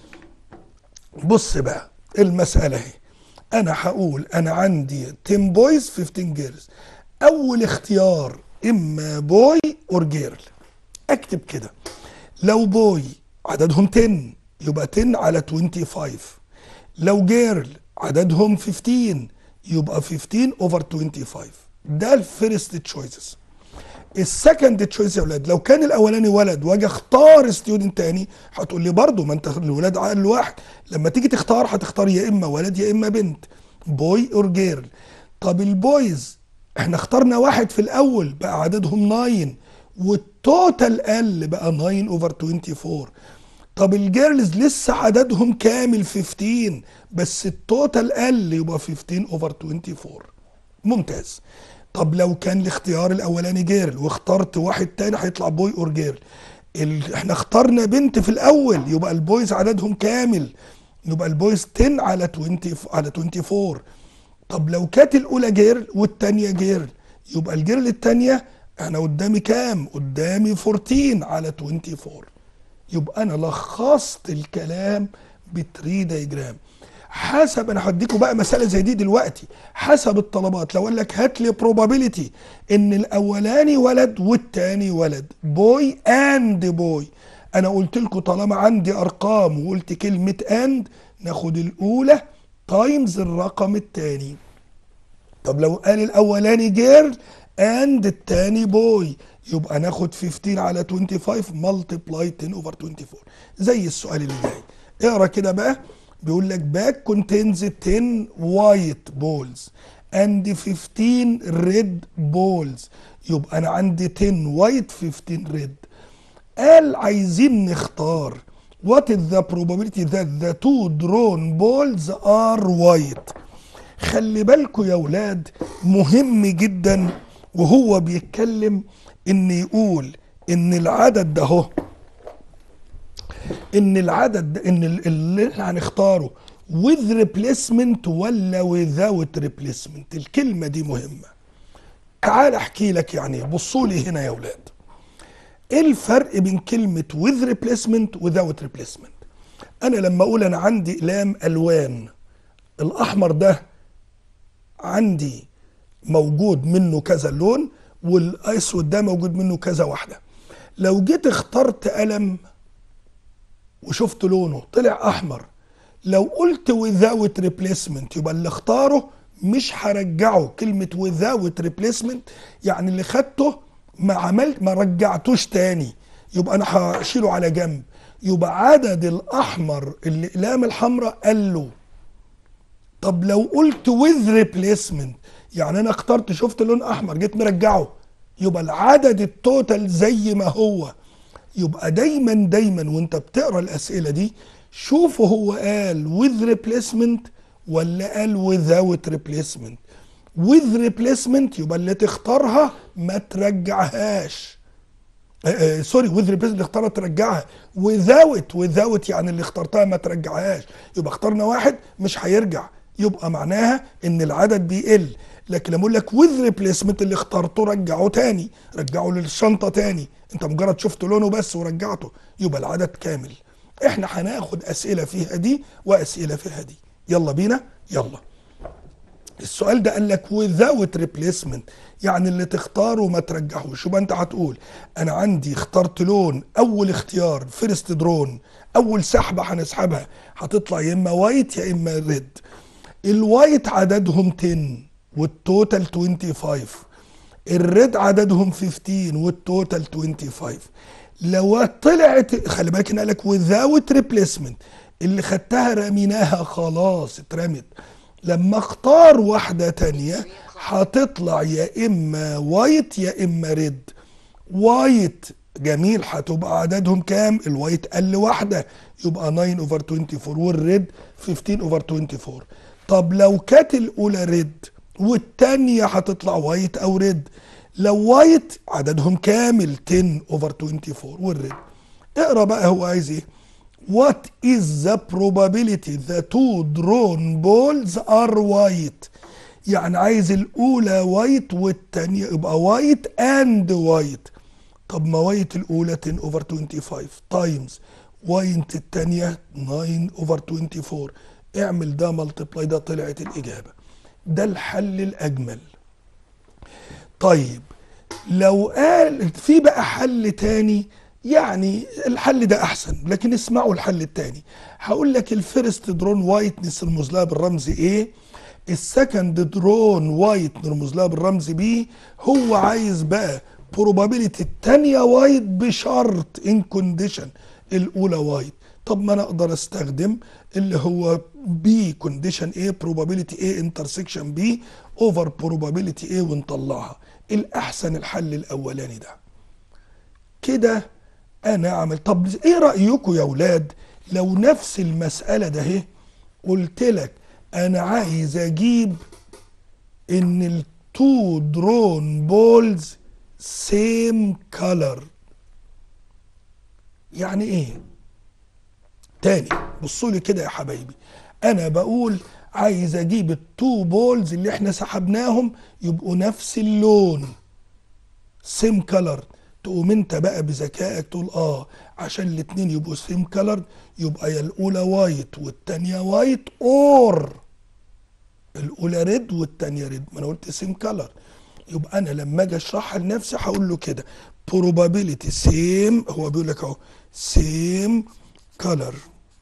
بص بقى المسألة اهي انا هقول انا عندي 10 بويز 15 جيرلز اول اختيار اما بوي اور جيرل اكتب كده لو بوي عددهم 10 يبقى 10 على 25 لو جيرل عددهم 15 يبقى 15 اوفر 25 ده الفيرست تشويسز السكند تشويس يا ولاد لو كان الاولاني ولد واجي اختار ستودنت تاني هتقول لي برضه ما انت الولاد عقل واحد لما تيجي تختار هتختار يا اما ولد يا اما بنت بوي اور جيرل طب البويز احنا اخترنا واحد في الاول بقى عددهم 9 والتوتال قل بقى 9 اوفر 24 طب الجيرلز لسه عددهم كامل 15 بس التوتال قل يبقى 15 اوفر 24 ممتاز طب لو كان الاختيار الاولاني جيرل واخترت واحد تاني هيطلع بوي اور جيرل ال... احنا اخترنا بنت في الاول يبقى البويز عددهم كامل يبقى البويز 10 على 20 على 24 طب لو كانت الاولى جيرل والثانيه جيرل يبقى الجيرل الثانيه انا قدامي كام قدامي 14 على 24 يبقى انا لخصت الكلام بتري دايجرام حسب انا هديكم بقى مساله زي دي دلوقتي حسب الطلبات لو قال لك هات لي probability ان الاولاني ولد والتاني ولد بوي اند بوي انا قلت لكم طالما عندي ارقام وقلت كلمه اند ناخد الاولى تايمز الرقم الثاني طب لو قال الاولاني جيرل اند الثاني بوي يبقى ناخد 15 على 25 ملتبلاي 10 اوفر 24 زي السؤال اللي جاي اقرا كده بقى بيقول لك باك contains 10 white balls and 15 red balls يبقى انا عندي 10 white 15 red قال عايزين نختار what is the probability that the two drawn balls are white خلي بالكوا يا ولاد مهم جدا وهو بيتكلم ان يقول ان العدد ده اهو ان العدد ده ان ال- اللي احنا هنختاره with replacement ولا without replacement الكلمة دي مهمة تعال احكي لك يعني إيه. بصوا لي هنا يا ولاد ايه الفرق بين كلمة with replacement without replacement انا لما اقول انا عندي اقلام الوان الاحمر ده عندي موجود منه كذا لون والاسود ده موجود منه كذا واحده لو جيت اخترت قلم وشفت لونه طلع احمر لو قلت without replacement يبقى اللي اختاره مش هرجعه كلمة without replacement يعني اللي خدته ما عملت ما رجعتوش تاني يبقى انا هشيله على جنب يبقى عدد الاحمر الاقلام الحمراء قل طب لو قلت with replacement يعني انا اخترت شفت لون احمر جيت مرجعه يبقى العدد التوتال زي ما هو يبقى دايما دايما وانت بتقرا الاسئله دي شوف هو قال with replacement ولا قال without replacement with replacement يبقى اللي تختارها ما ترجعهاش آه، آه، سوري with replacement اللي اختارها ترجعها without without يعني اللي اخترتها ما ترجعهاش يبقى اخترنا واحد مش هيرجع يبقى معناها ان العدد بيقل لكن لما اقول لك with replacement اللي اخترته رجعه تاني رجعه للشنطه تاني انت مجرد شفت لونه بس ورجعته يبقى العدد كامل احنا هناخد اسئله فيها دي واسئله فيها دي يلا بينا يلا السؤال ده قال لك without replacement يعني اللي تختاره ما ترجعهوش يبقى انت هتقول انا عندي اخترت لون اول اختيار فيرست درون اول سحبه هنسحبها هتطلع يا اما وايت يا اما ريد الوايت عددهم 10 والتوتال 25 الريد عددهم 15 والتوتال 25 لو طلعت خلي بالك هنا قال لك without replacement اللي خدتها رميناها خلاص اترمت لما اختار واحدة تانية هتطلع يا اما وايت يا اما ريد وايت جميل هتبقى عددهم كام الوايت قل واحدة يبقى 9 اوفر 24 والريد 15 اوفر 24 طب لو كانت الاولى ريد والتانية هتطلع وايت او ريد لو وايت عددهم كامل 10 اوفر 24 والريد اقرا بقى هو عايز ايه What is the probability the two drawn balls are white يعني عايز الأولى وايت والتانية يبقى وايت اند وايت طب ما وايت الأولى 10 over 25 تايمز وايت التانية 9 over 24 اعمل ده ملتبلاي ده طلعت الإجابة ده الحل الأجمل طيب لو قال في بقى حل تاني يعني الحل ده احسن لكن اسمعوا الحل التاني هقول لك الفيرست درون وايت نرمز لها بالرمز ايه السكند درون وايت نرمز لها بالرمز بي هو عايز بقى probability التانية وايت بشرط ان كونديشن الاولى وايت طب ما انا اقدر استخدم اللي هو بي كونديشن ايه probability ايه انترسكشن بي اوفر probability ايه ونطلعها الاحسن الحل الاولاني ده كده انا اعمل طب ايه رايكم يا اولاد لو نفس المساله ده اهي قلت لك انا عايز اجيب ان التو درون بولز سيم كولر يعني ايه تاني بصوا لي كده يا حبايبي انا بقول عايز اجيب التو بولز اللي احنا سحبناهم يبقوا نفس اللون سيم كولر تقوم انت بقى بذكائك تقول اه عشان الاتنين يبقوا سيم كولر يبقى يا الاولى وايت والتانية وايت اور الاولى ريد والتانية ريد ما انا قلت سيم كولر يبقى انا لما اجي اشرحها لنفسي هقول له كده probability سيم هو بيقول لك اهو سيم كولر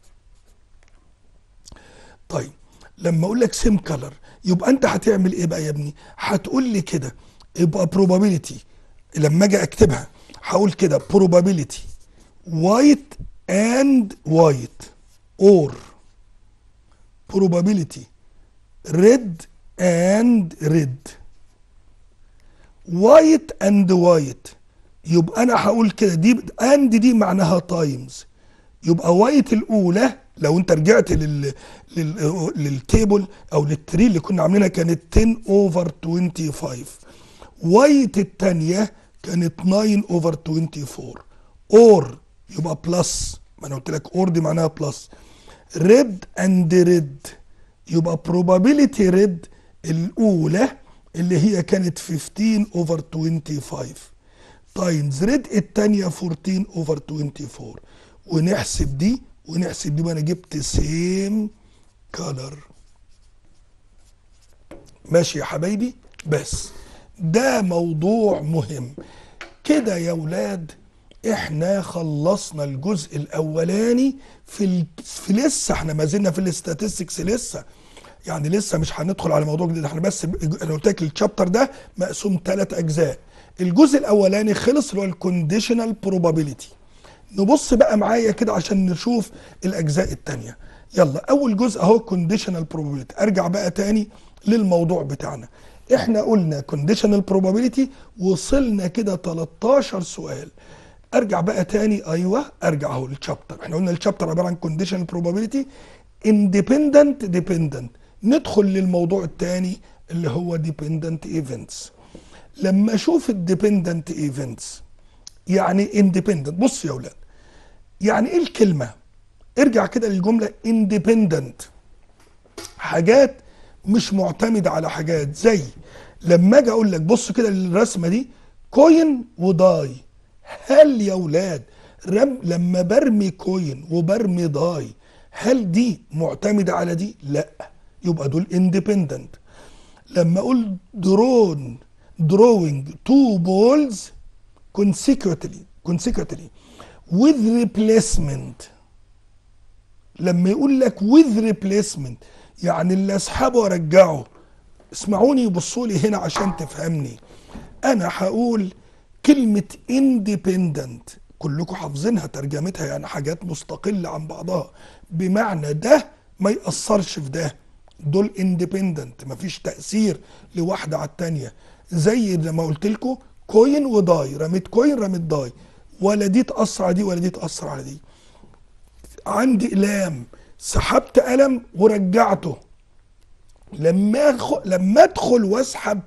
طيب لما اقول لك سيم كولر يبقى انت هتعمل ايه بقى يا ابني هتقول لي كده يبقى probability لما اجي اكتبها هقول كده probability white and white or probability red and red white and white يبقى انا هقول كده دي اند دي معناها تايمز يبقى وايت الاولى لو انت رجعت لل... لل... للتيبل او للتري اللي كنا عاملينها كانت 10 اوفر 25 وايت الثانيه كانت 9 اوفر 24 اور يبقى بلس ما انا قلت لك اور دي معناها بلس ريد اند ريد يبقى probability ريد الاولى اللي هي كانت 15 اوفر 25 تايمز ريد الثانيه 14 اوفر 24 ونحسب دي ونحسب دي بقى انا جبت سيم كولر ماشي يا حبايبي بس ده موضوع مهم كده يا ولاد احنا خلصنا الجزء الاولاني في ال... في لسه احنا ما زلنا في الاستاتستكس لسه يعني لسه مش هندخل على موضوع جديد احنا بس انا قلت لك الشابتر ده مقسوم ثلاث اجزاء الجزء الاولاني خلص اللي هو الكونديشنال بروبابيلتي نبص بقى معايا كده عشان نشوف الاجزاء الثانيه يلا اول جزء اهو كونديشنال بروبابيلتي ارجع بقى تاني للموضوع بتاعنا احنا قلنا كونديشنال بروبابيلتي وصلنا كده 13 سؤال ارجع بقى تاني ايوه ارجع اهو للشابتر احنا قلنا الشابتر عباره عن كونديشنال بروبابيلتي اندبندنت ديبندنت ندخل للموضوع الثاني اللي هو ديبندنت ايفنتس لما اشوف الديبندنت ايفنتس يعني اندبندنت بص يا اولاد يعني ايه الكلمه ارجع كده للجمله اندبندنت حاجات مش معتمده على حاجات زي لما اجي اقول لك بص كده للرسمه دي كوين وداي هل يا اولاد رم لما برمي كوين وبرمي داي هل دي معتمده على دي لا يبقى دول اندبندنت لما اقول درون drawing two balls consecutively consecutively with replacement لما يقول لك with replacement يعني اللي اسحبه وارجعه اسمعوني وبصوا لي هنا عشان تفهمني انا هقول كلمة independent كلكم حافظينها ترجمتها يعني حاجات مستقلة عن بعضها بمعنى ده ما يأثرش في ده دول اندبندنت مفيش تأثير لواحدة على التانية زي لما قلت لكم كوين وداي رميت كوين رميت داي ولا دي تأثر على دي ولا دي تأثر على دي عندي إقلام سحبت قلم ورجعته لما أخ... لما ادخل واسحب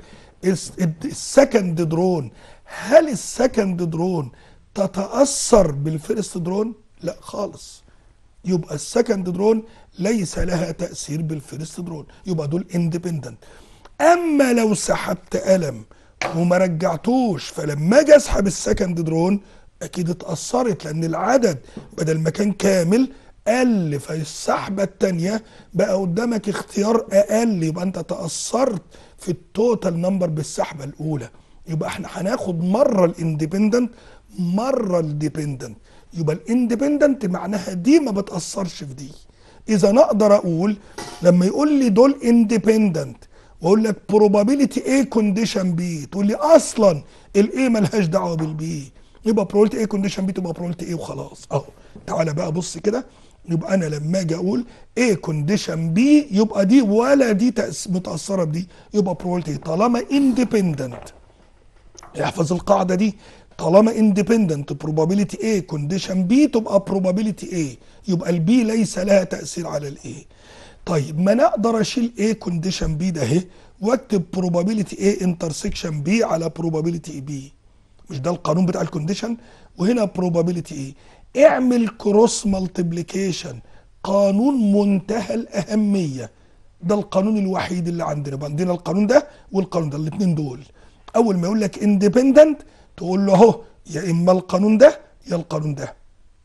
السكند درون هل السكند درون تتأثر بالفيرست درون؟ لا خالص يبقى السكند درون ليس لها تأثير بالفيرست درون يبقى دول اندبندنت اما لو سحبت قلم وما رجعتوش فلما اجي اسحب السكند درون اكيد اتاثرت لان العدد بدل ما كان كامل قل فالسحبه الثانيه بقى قدامك اختيار اقل يبقى انت تاثرت في التوتال نمبر بالسحبه الاولى يبقى احنا هناخد مره الاندبندنت مره الديبندنت يبقى الاندبندنت معناها دي ما بتاثرش في دي اذا انا اقدر اقول لما يقول لي دول اندبندنت واقول لك probability A condition B تقول لي اصلا الاي ملهاش دعوه بالبي يبقى probability A condition B تبقى probability A وخلاص اهو تعالى بقى بص كده يبقى انا لما اجي اقول A condition B يبقى دي ولا دي متاثره بدي يبقى probability طالما independent احفظ القاعده دي طالما independent probability A condition B تبقى probability A يبقى البي ليس لها تاثير على الاي طيب ما انا اقدر اشيل A condition B ده اهي واكتب probability A intersection B على probability B مش ده القانون بتاع الكونديشن وهنا probability A اعمل كروس مالتيبليكيشن قانون منتهى الاهميه ده القانون الوحيد اللي عندنا عندنا القانون ده والقانون ده الاثنين دول اول ما يقول لك اندبندنت تقول له اهو يا اما القانون ده يا القانون ده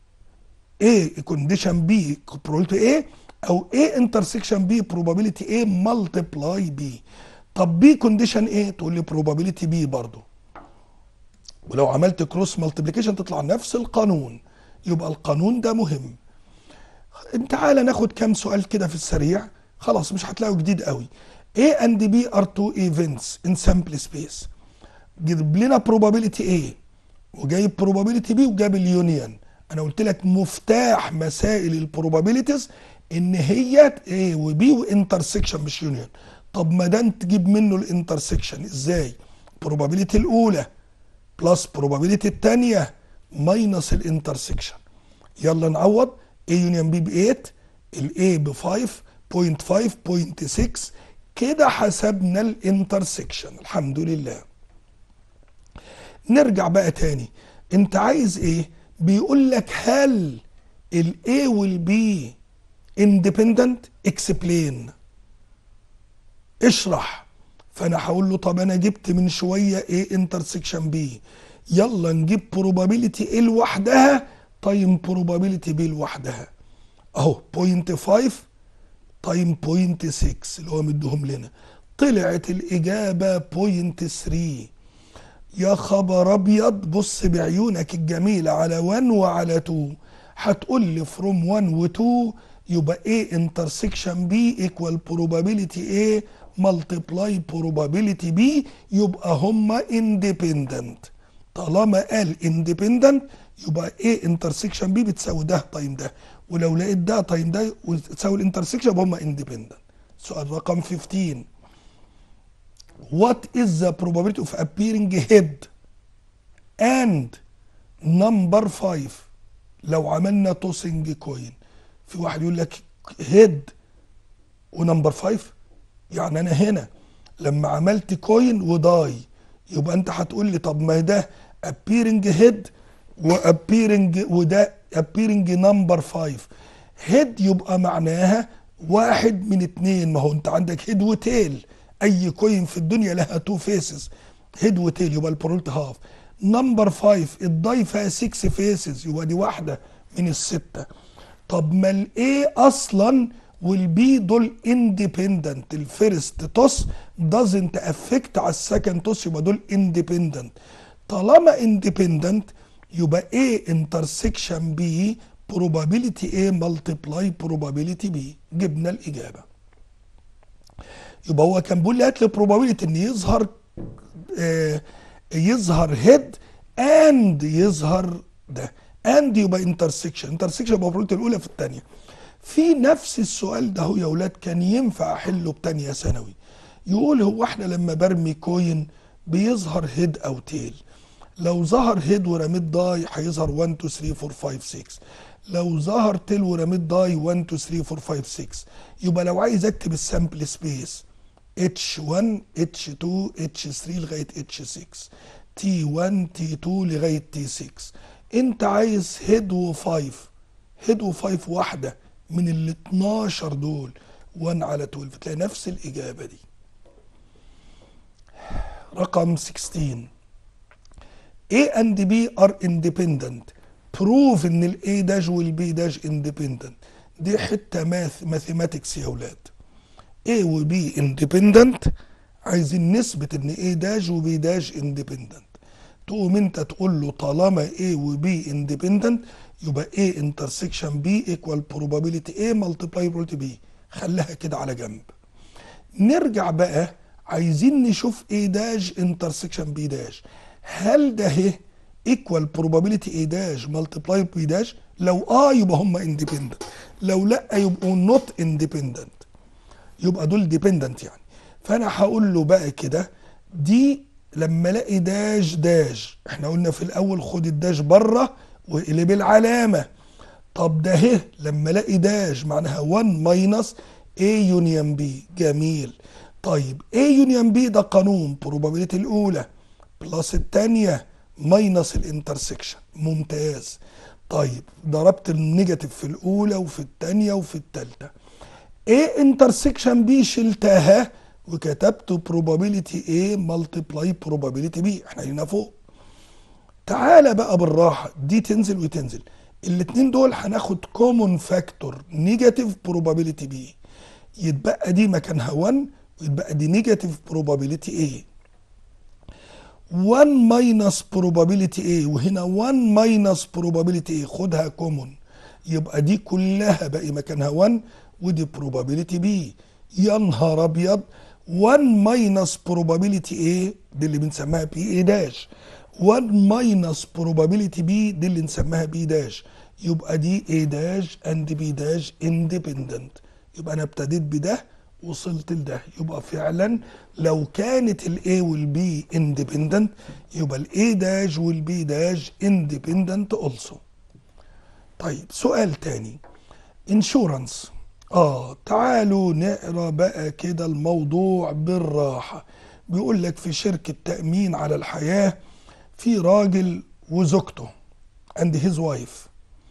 A كونديشن B probability A او A intersection B probability A multiply B طب B كونديشن A تقول لي probability B برضه ولو عملت كروس مالتيبليكيشن تطلع نفس القانون يبقى القانون ده مهم تعالى ناخد كام سؤال كده في السريع خلاص مش هتلاقوا جديد قوي A and B are two events in sample space جيب لنا probability A وجايب probability B وجاب اليونيون انا قلت لك مفتاح مسائل البروبابيليتيز ان هي A وB وانترسكشن مش يونيون طب ما ده تجيب منه الانترسكشن ازاي probability الاولى بلس probability التانية ماينس الانترسكشن يلا نعوض A يونيون B ب 8 ال A ب 5.5 0.6 كده حسبنا الانترسكشن الحمد لله نرجع بقى تاني انت عايز ايه بيقول لك هل ال A وال B independent explain اشرح فانا هقول له طب انا جبت من شويه ايه انترسكشن بي يلا نجيب probability A لوحدها تايم probability B لوحدها اهو 0.5 تايم 0.6 اللي هو مديهم لنا طلعت الاجابه 0.3 يا خبر ابيض بص بعيونك الجميله على 1 وعلى 2 هتقول لي فروم 1 و 2 يبقى A intersection B equal probability A multiply probability B يبقى هما independent طالما قال independent يبقى A intersection B بتساوي ده تايم ده ولو لقيت ده تايم ده وتساوي الانترسكشن يبقى هما independent سؤال رقم 15 What is the probability of appearing head and number 5 لو عملنا توسنج كوين في واحد يقول لك هيد ونمبر 5 يعني انا هنا لما عملت كوين وداي يبقى انت هتقول لي طب ما ده appearing head وابيرنج وده appearing نمبر 5 هيد يبقى معناها واحد من اتنين ما هو انت عندك هيد وتيل اي كوين في الدنيا لها تو فيسز هيد وتيل يبقى البرولت هاف نمبر 5 الداي فيها 6 فيسز يبقى دي واحده من السته طب ما الاي اصلا والبي دول اندبندنت الفيرست توس دازنت افكت على السكند توس يبقى دول اندبندنت طالما اندبندنت يبقى A انترسكشن B probability A multiply probability B جبنا الإجابة يبقى هو كان بيقول لي هات لي probability إن يظهر آه يظهر هيد اند يظهر ده اند يبقى انترسكشن انترسكشن يبقى probability الأولى في الثانية في نفس السؤال ده هو يا أولاد كان ينفع أحله بتانية ثانوي يقول هو احنا لما برمي كوين بيظهر هيد أو تيل لو ظهر هيد ورميت داي هيظهر 1 2 3 4 5 6 لو ظهر تيل ورميت داي 1 2 3 4 5 6 يبقى لو عايز اكتب السامبل سبيس H1 H2 H3 لغايه H6 T1 T2 لغايه T6 انت عايز هيد و5 هيد و5 واحده من ال 12 دول 1 على 12 تلاقي نفس الاجابه دي رقم 16 A and B are independent prove ان ال A داش وال B داش independent دي حته ماث ماثيماتكس يا اولاد A و B independent عايزين نثبت ان A داش و B داش independent تقوم انت تقول له طالما A و B independent يبقى A intersection B equal probability A multiply probability B خليها كده على جنب نرجع بقى عايزين نشوف A داش intersection B داش هل ده هي ايكوال probability A داش ملتبلاي B داش لو اه يبقى هم اندبندنت لو لا يبقوا نوت اندبندنت يبقى دول ديبندنت يعني فانا هقول له بقى كده دي لما الاقي داش داش احنا قلنا في الاول خد الداش بره واقلب العلامه طب ده هي لما الاقي داش معناها 1 ماينس A يونيون B جميل طيب A يونيون B ده قانون probability الاولى بلس الثانيه ماينس الانترسكشن ممتاز طيب ضربت النيجاتيف في الاولى وفي الثانيه وفي الثالثه A انترسكشن B شلتها وكتبت probability A multiply probability B احنا هنا فوق تعالى بقى بالراحه دي تنزل وتنزل الاثنين دول هناخد كومون فاكتور نيجاتيف probability B يتبقى دي مكانها 1 ويتبقى دي نيجاتيف probability A 1 ماينس probability A وهنا 1 ماينس probability A خدها كومون يبقى دي كلها باقي مكانها 1 ودي probability B يا نهار ابيض 1 ماينس probability A دي اللي بنسميها بي A داش 1 ماينس probability B دي اللي نسميها B داش يبقى دي A داش and B داش independent يبقى انا ابتديت بده وصلت لده يبقى فعلا لو كانت الاي والبي اندبندنت يبقى الاي داش والبي داش اندبندنت اولسو طيب سؤال تاني انشورنس اه تعالوا نقرا بقى كده الموضوع بالراحه بيقول لك في شركه تامين على الحياه في راجل وزوجته اند هيز وايف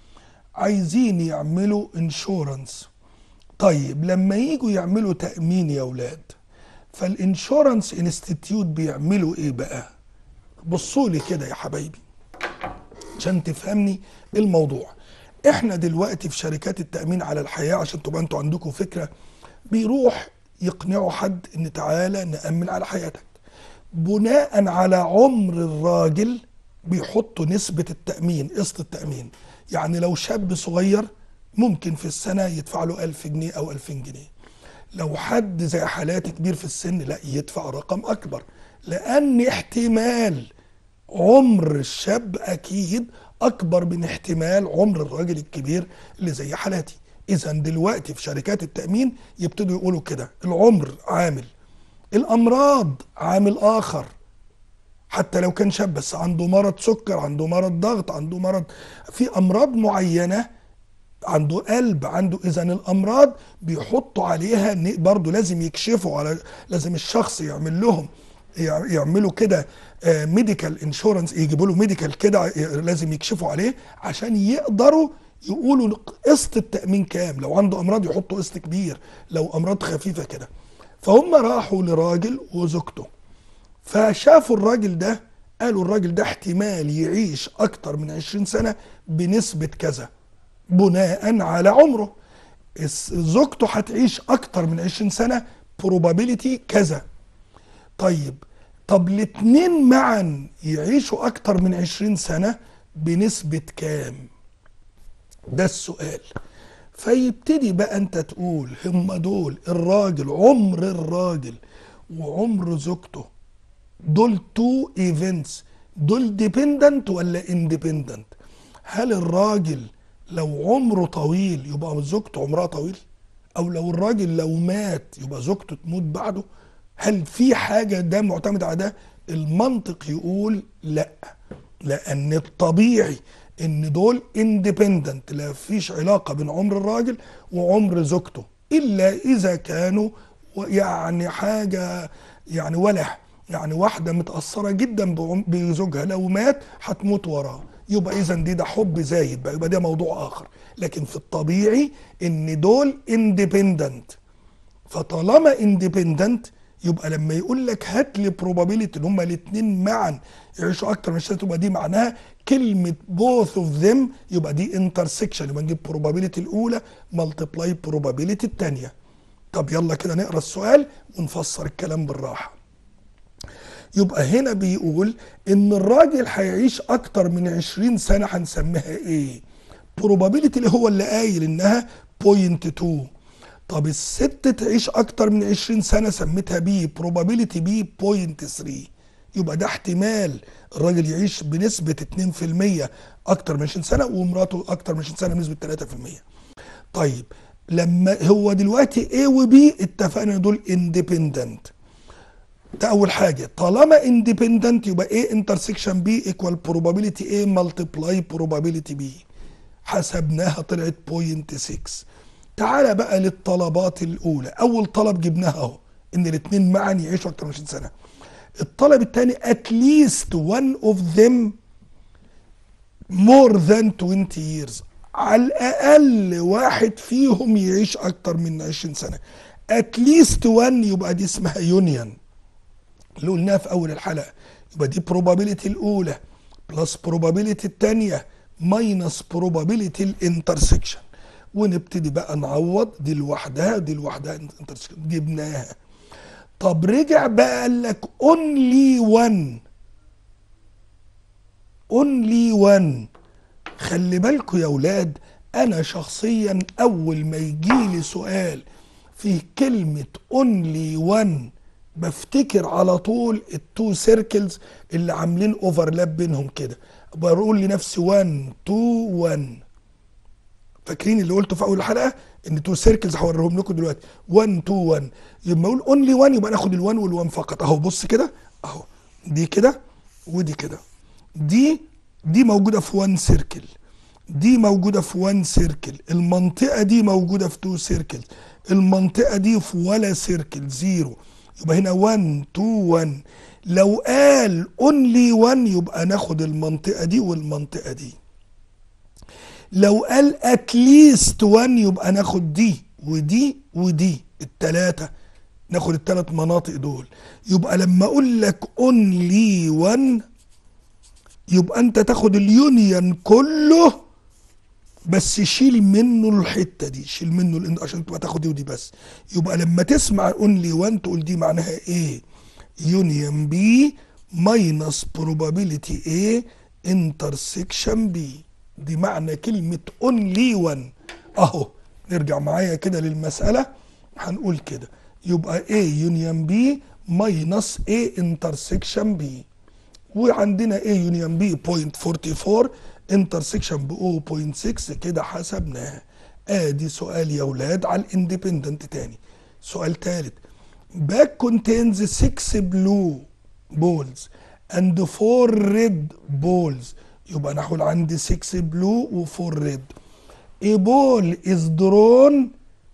عايزين يعملوا انشورنس طيب لما يجوا يعملوا تامين يا اولاد فالانشورنس انستيتيوت بيعملوا ايه بقى بصوا لي كده يا حبايبي عشان تفهمني الموضوع احنا دلوقتي في شركات التامين على الحياه عشان تبقى انتوا عندكم فكره بيروح يقنعوا حد ان تعالى نامن على حياتك بناء على عمر الراجل بيحطوا نسبه التامين قسط التامين يعني لو شاب صغير ممكن في السنه يدفع له 1000 جنيه او 2000 جنيه لو حد زي حالاتي كبير في السن لا يدفع رقم اكبر لان احتمال عمر الشاب اكيد اكبر من احتمال عمر الراجل الكبير اللي زي حالاتي اذا دلوقتي في شركات التامين يبتدوا يقولوا كده العمر عامل الامراض عامل اخر حتى لو كان شاب بس عنده مرض سكر عنده مرض ضغط عنده مرض في امراض معينه عنده قلب عنده اذا الامراض بيحطوا عليها برضه لازم يكشفوا على لازم الشخص يعمل لهم يعملوا كده ميديكال انشورنس يجيبوا له ميديكال كده لازم يكشفوا عليه عشان يقدروا يقولوا قسط التامين كام لو عنده امراض يحطوا قسط كبير لو امراض خفيفه كده فهم راحوا لراجل وزوجته فشافوا الراجل ده قالوا الراجل ده احتمال يعيش اكتر من 20 سنه بنسبه كذا بناء على عمره زوجته هتعيش اكتر من 20 سنه probability كذا طيب طب الاتنين معا يعيشوا اكتر من 20 سنه بنسبه كام ده السؤال فيبتدي بقى انت تقول هم دول الراجل عمر الراجل وعمر زوجته دول تو ايفنتس دول ديبندنت ولا اندبندنت هل الراجل لو عمره طويل يبقى زوجته عمرها طويل او لو الراجل لو مات يبقى زوجته تموت بعده هل في حاجة ده معتمد على ده المنطق يقول لا لان الطبيعي ان دول اندبندنت لا فيش علاقة بين عمر الراجل وعمر زوجته الا اذا كانوا يعني حاجة يعني ولح يعني واحدة متأثرة جدا بزوجها لو مات هتموت وراه يبقى اذا دي ده حب زايد بقى يبقى ده موضوع اخر لكن في الطبيعي ان دول اندبندنت فطالما اندبندنت يبقى لما يقول لك هات لي probability ان هما الاثنين معا يعيشوا اكتر من الشتات تبقى دي معناها كلمه both of them يبقى دي intersection يبقى نجيب probability الاولى multiply probability الثانيه طب يلا كده نقرا السؤال ونفسر الكلام بالراحه يبقى هنا بيقول ان الراجل هيعيش اكتر من 20 سنه هنسميها ايه probability اللي هو اللي قايل انها 0.2 طب الست تعيش اكتر من 20 سنه سميتها بي probability بي 0.3 يبقى ده احتمال الراجل يعيش بنسبه 2% اكتر من 20 سنه ومراته اكتر من 20 سنه بنسبه 3% طيب لما هو دلوقتي A و B اتفقنا دول اندبندنت ده اول حاجه طالما اندبندنت يبقى A انترسكشن B ايكوال probability A ملتبلاي probability B حسبناها طلعت 0.6 تعالى بقى للطلبات الاولى اول طلب جبناها اهو ان الاثنين معا يعيشوا اكتر من 20 سنه الطلب الثاني at least one of them more than 20 years على الاقل واحد فيهم يعيش اكتر من 20 سنه at least one يبقى دي اسمها يونيون اللي قلناها في اول الحلقه يبقى دي probability الاولى بلس probability الثانيه ماينس probability الانترسكشن ونبتدي بقى نعوض دي لوحدها دي لوحدها انترسكشن جبناها طب رجع بقى قال لك only one only one خلي بالكوا يا اولاد انا شخصيا اول ما يجي لي سؤال فيه كلمة only one بفتكر على طول التو سيركلز اللي عاملين اوفرلاب بينهم كده بقول لنفسي 1 2 1 فاكرين اللي قلته في اول الحلقه ان تو سيركلز هوريهم لكم دلوقتي 1 2 1 لما اقول اونلي 1 يبقى ناخد ال1 وال1 فقط اهو بص كده اهو دي كده ودي كده دي دي موجوده في 1 سيركل دي موجوده في 1 سيركل المنطقه دي موجوده في 2 سيركل المنطقه دي في ولا سيركل زيرو يبقى هنا 1 2 1 لو قال اونلي 1 يبقى ناخد المنطقه دي والمنطقه دي لو قال اتليست 1 يبقى ناخد دي ودي ودي التلاتة ناخد التلات مناطق دول يبقى لما اقول لك اونلي 1 يبقى انت تاخد اليونيون كله بس شيل منه الحته دي شيل منه لان عشان تبقى تاخد دي ودي بس يبقى لما تسمع اونلي 1 تقول دي معناها ايه يونيون بي ماينس probability A انترسكشن بي دي معنى كلمة اونلي 1 اهو نرجع معايا كده للمسألة هنقول كده يبقى A يونيون B ماينس A انترسكشن B وعندنا A يونيون B 0.44 انترسكشن ب 0.6 كده حسبناها ادي سؤال يا ولاد على الاندبندنت تاني سؤال تالت bag contains 6 blue balls and 4 red balls يبقى نحول عندي 6 blue و 4 red a ball is drawn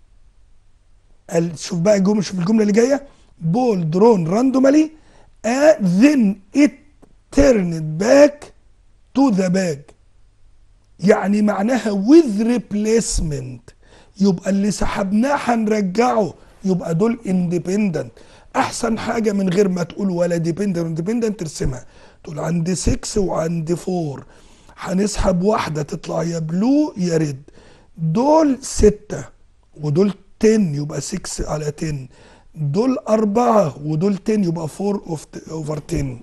ال- شوف بقى الجمله شوف الجمله اللي جايه ball drawn randomly uh, then it turned back to the bag يعني معناها with replacement يبقى اللي سحبناه هنرجعه يبقى دول independent احسن حاجه من غير ما تقول ولا dependent dependent ترسمها تقول عندي 6 وعندي 4 هنسحب واحده تطلع يا بلو يا ريد دول 6 ودول 10 يبقى 6 على 10 دول أربعة ودول 10 يبقى 4 اوفر 10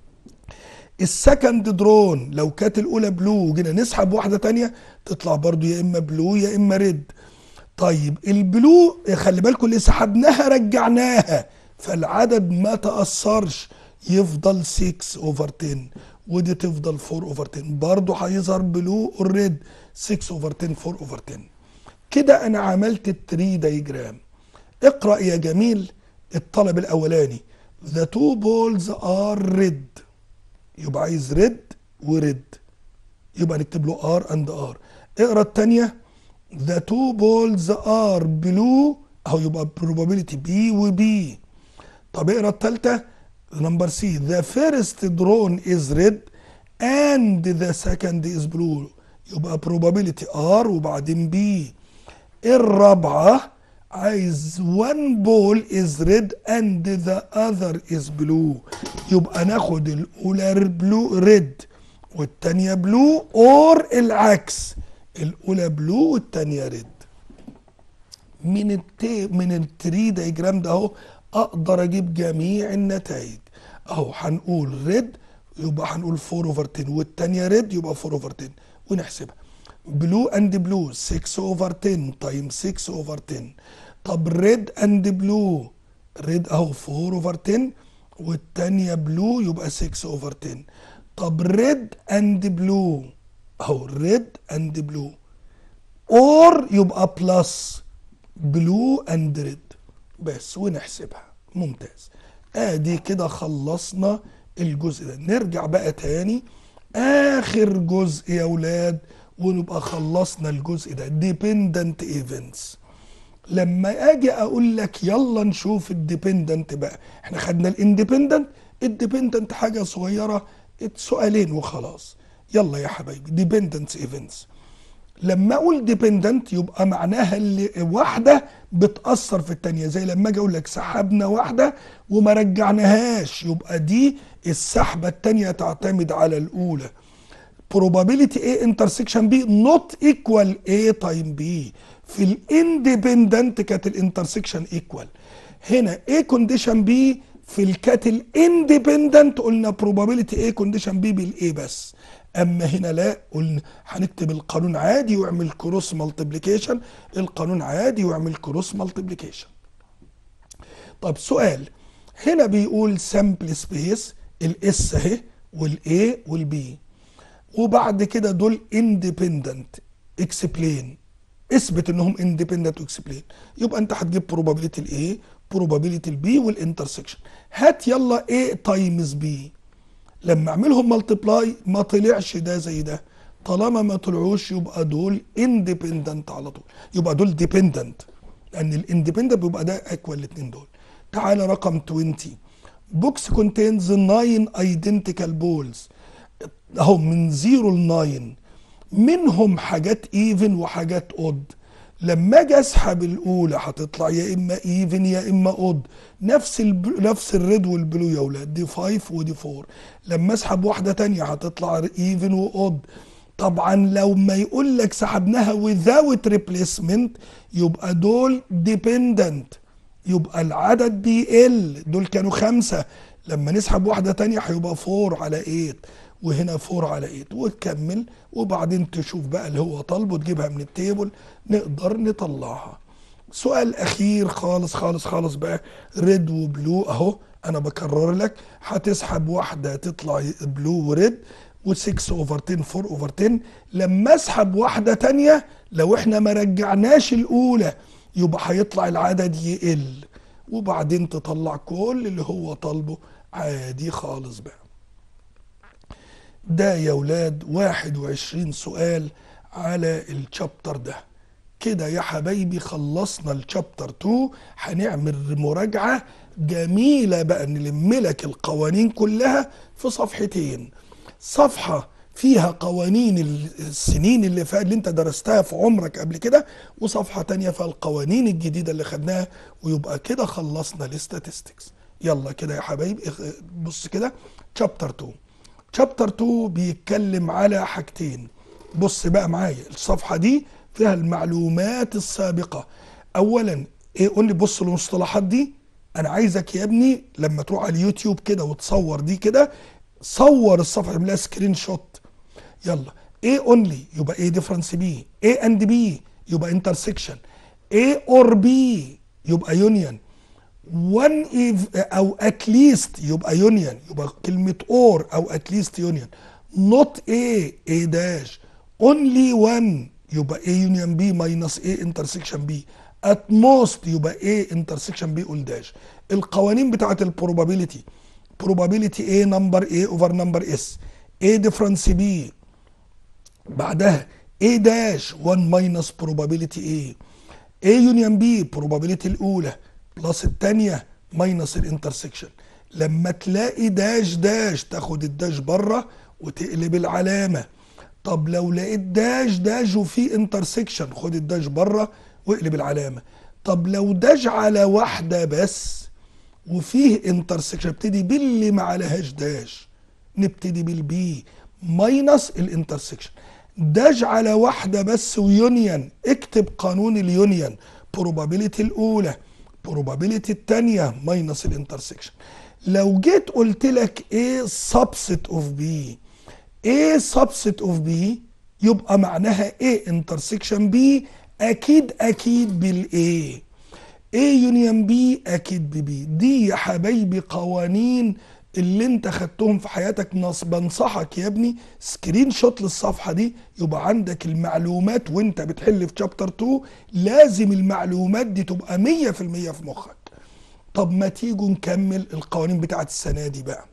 السكند درون لو كانت الاولى بلو وجينا نسحب واحده تانية تطلع برضو يا اما بلو يا اما ريد طيب البلو خلي بالكم اللي سحبناها رجعناها فالعدد ما تاثرش يفضل 6 اوفر 10 ودي تفضل 4 اوفر 10 برضو هيظهر بلو والريد 6 اوفر 10 4 اوفر 10 كده انا عملت التري دايجرام اقرا يا جميل الطلب الاولاني the two balls are red يبقى عايز ريد وريد يبقى نكتب له ار اند ار اقرا الثانيه the two balls are blue اهو يبقى probability B و B طب اقرا الثالثه نمبر سي the first drawn is red and the second is blue يبقى probability R وبعدين B الرابعه عايز one ball is red and the other is blue يبقى ناخد الاولى بلو ريد والتانية بلو اور العكس الاولى بلو والتانية ريد من التي من التري دايجرام ده اهو اقدر اجيب جميع النتائج اهو هنقول ريد يبقى هنقول 4 اوفر 10 والتانية ريد يبقى 4 اوفر 10 ونحسبها بلو اند بلو 6 اوفر 10 تايم 6 اوفر 10 طب ريد اند بلو ريد اهو 4 اوفر 10 والتانية بلو يبقى 6 اوفر 10 طب ريد اند بلو اهو ريد اند بلو اور يبقى بلس بلو اند ريد بس ونحسبها ممتاز ادي كده خلصنا الجزء ده نرجع بقى تاني اخر جزء يا ولاد ونبقى خلصنا الجزء ده dependent events لما اجي اقول لك يلا نشوف الديبندنت بقى احنا خدنا الاندبندنت الديبندنت حاجه صغيره سؤالين وخلاص يلا يا حبايبي ديبندنت ايفنتس لما اقول ديبندنت يبقى معناها اللي واحده بتاثر في الثانيه زي لما اجي اقول لك سحبنا واحده وما رجعناهاش يبقى دي السحبه الثانيه تعتمد على الاولى probability A intersection B not equal A time B في الاندبندنت كانت الانترسكشن ايكوال هنا A condition B في الكات الاندبندنت قلنا probability A condition B بالاي بس اما هنا لا قلنا هنكتب القانون عادي واعمل كروس مالتيبليكيشن القانون عادي واعمل كروس مالتيبليكيشن طب سؤال هنا بيقول سامبل سبيس الاس اهي والاي والبي وبعد كده دول اندبندنت اكسبلين اثبت انهم اندبندنت واكسبلين يبقى انت هتجيب probability الاي probability البي والانترسكشن هات يلا A تايمز بي لما اعملهم ملتبلاي ما طلعش ده زي ده طالما ما طلعوش يبقى دول اندبندنت على طول يبقى دول ديبندنت لان الاندبندنت بيبقى ده اكوال الاثنين دول تعالى رقم 20 بوكس كونتينز 9 ايدنتيكال بولز اهو من 0 ل 9 منهم حاجات ايفن وحاجات اود لما اجي اسحب الاولى هتطلع يا اما ايفن يا اما اود نفس الب... نفس الريد والبلو يا اولاد دي 5 ودي 4 لما اسحب واحده تانية هتطلع ايفن واود طبعا لو ما يقول لك سحبناها without replacement يبقى دول dependent يبقى العدد بيقل دول كانوا خمسة لما نسحب واحدة تانية هيبقى 4 على 8 وهنا 4 على 8 وتكمل وبعدين تشوف بقى اللي هو طالبه تجيبها من التيبل نقدر نطلعها سؤال اخير خالص خالص خالص بقى ريد وبلو اهو انا بكرر لك هتسحب واحده تطلع بلو وريد و6 اوفر 10 4 اوفر 10 لما اسحب واحده تانية لو احنا ما رجعناش الاولى يبقى هيطلع العدد يقل وبعدين تطلع كل اللي هو طالبه عادي خالص بقى ده يا ولاد 21 سؤال على الشابتر ده كده يا حبايبي خلصنا الشابتر 2 هنعمل مراجعة جميلة بقى نلم لك القوانين كلها في صفحتين صفحة فيها قوانين السنين اللي فات اللي انت درستها في عمرك قبل كده وصفحة تانية فيها القوانين الجديدة اللي خدناها ويبقى كده خلصنا الاستاتستكس يلا كده يا حبايبي بص كده شابتر 2 شابتر 2 بيتكلم على حاجتين بص بقى معايا الصفحة دي فيها المعلومات السابقة اولا ايه قول لي بص المصطلحات دي انا عايزك يا ابني لما تروح على اليوتيوب كده وتصور دي كده صور الصفحه اعملها سكرين شوت يلا A only يبقى A difference B A and B يبقى intersection A or B يبقى union one if او at least يبقى union يبقى كلمة or او at least union not A A dash only one يبقى A union B minus A intersection B at most يبقى A intersection B all dash القوانين بتاعت البروبابيلتي probability A number A over number S A difference B بعدها A dash 1 minus probability A A union B probability الأولى بلس الثانية minus الانترسكشن لما تلاقي داش داش تاخد الداش بره وتقلب العلامة طب لو لقيت داش داش وفي انترسكشن خد الداش بره واقلب العلامة طب لو داش على واحدة بس وفيه انترسكشن ابتدي باللي ما عليهاش داش نبتدي بالبي ماينس الانترسكشن داش على واحده بس ويونيون اكتب قانون اليونيون probability الاولى probability الثانيه ماينس الانترسكشن لو جيت قلت لك ايه subset of b ايه subset of b يبقى معناها ايه intersection b اكيد اكيد بالايه A يونيون بي اكيد ببي دي يا حبايبي قوانين اللي انت خدتهم في حياتك نص بنصحك يا ابني سكرين شوت للصفحه دي يبقى عندك المعلومات وانت بتحل في شابتر 2 لازم المعلومات دي تبقى 100% في مخك طب ما تيجوا نكمل القوانين بتاعت السنه دي بقى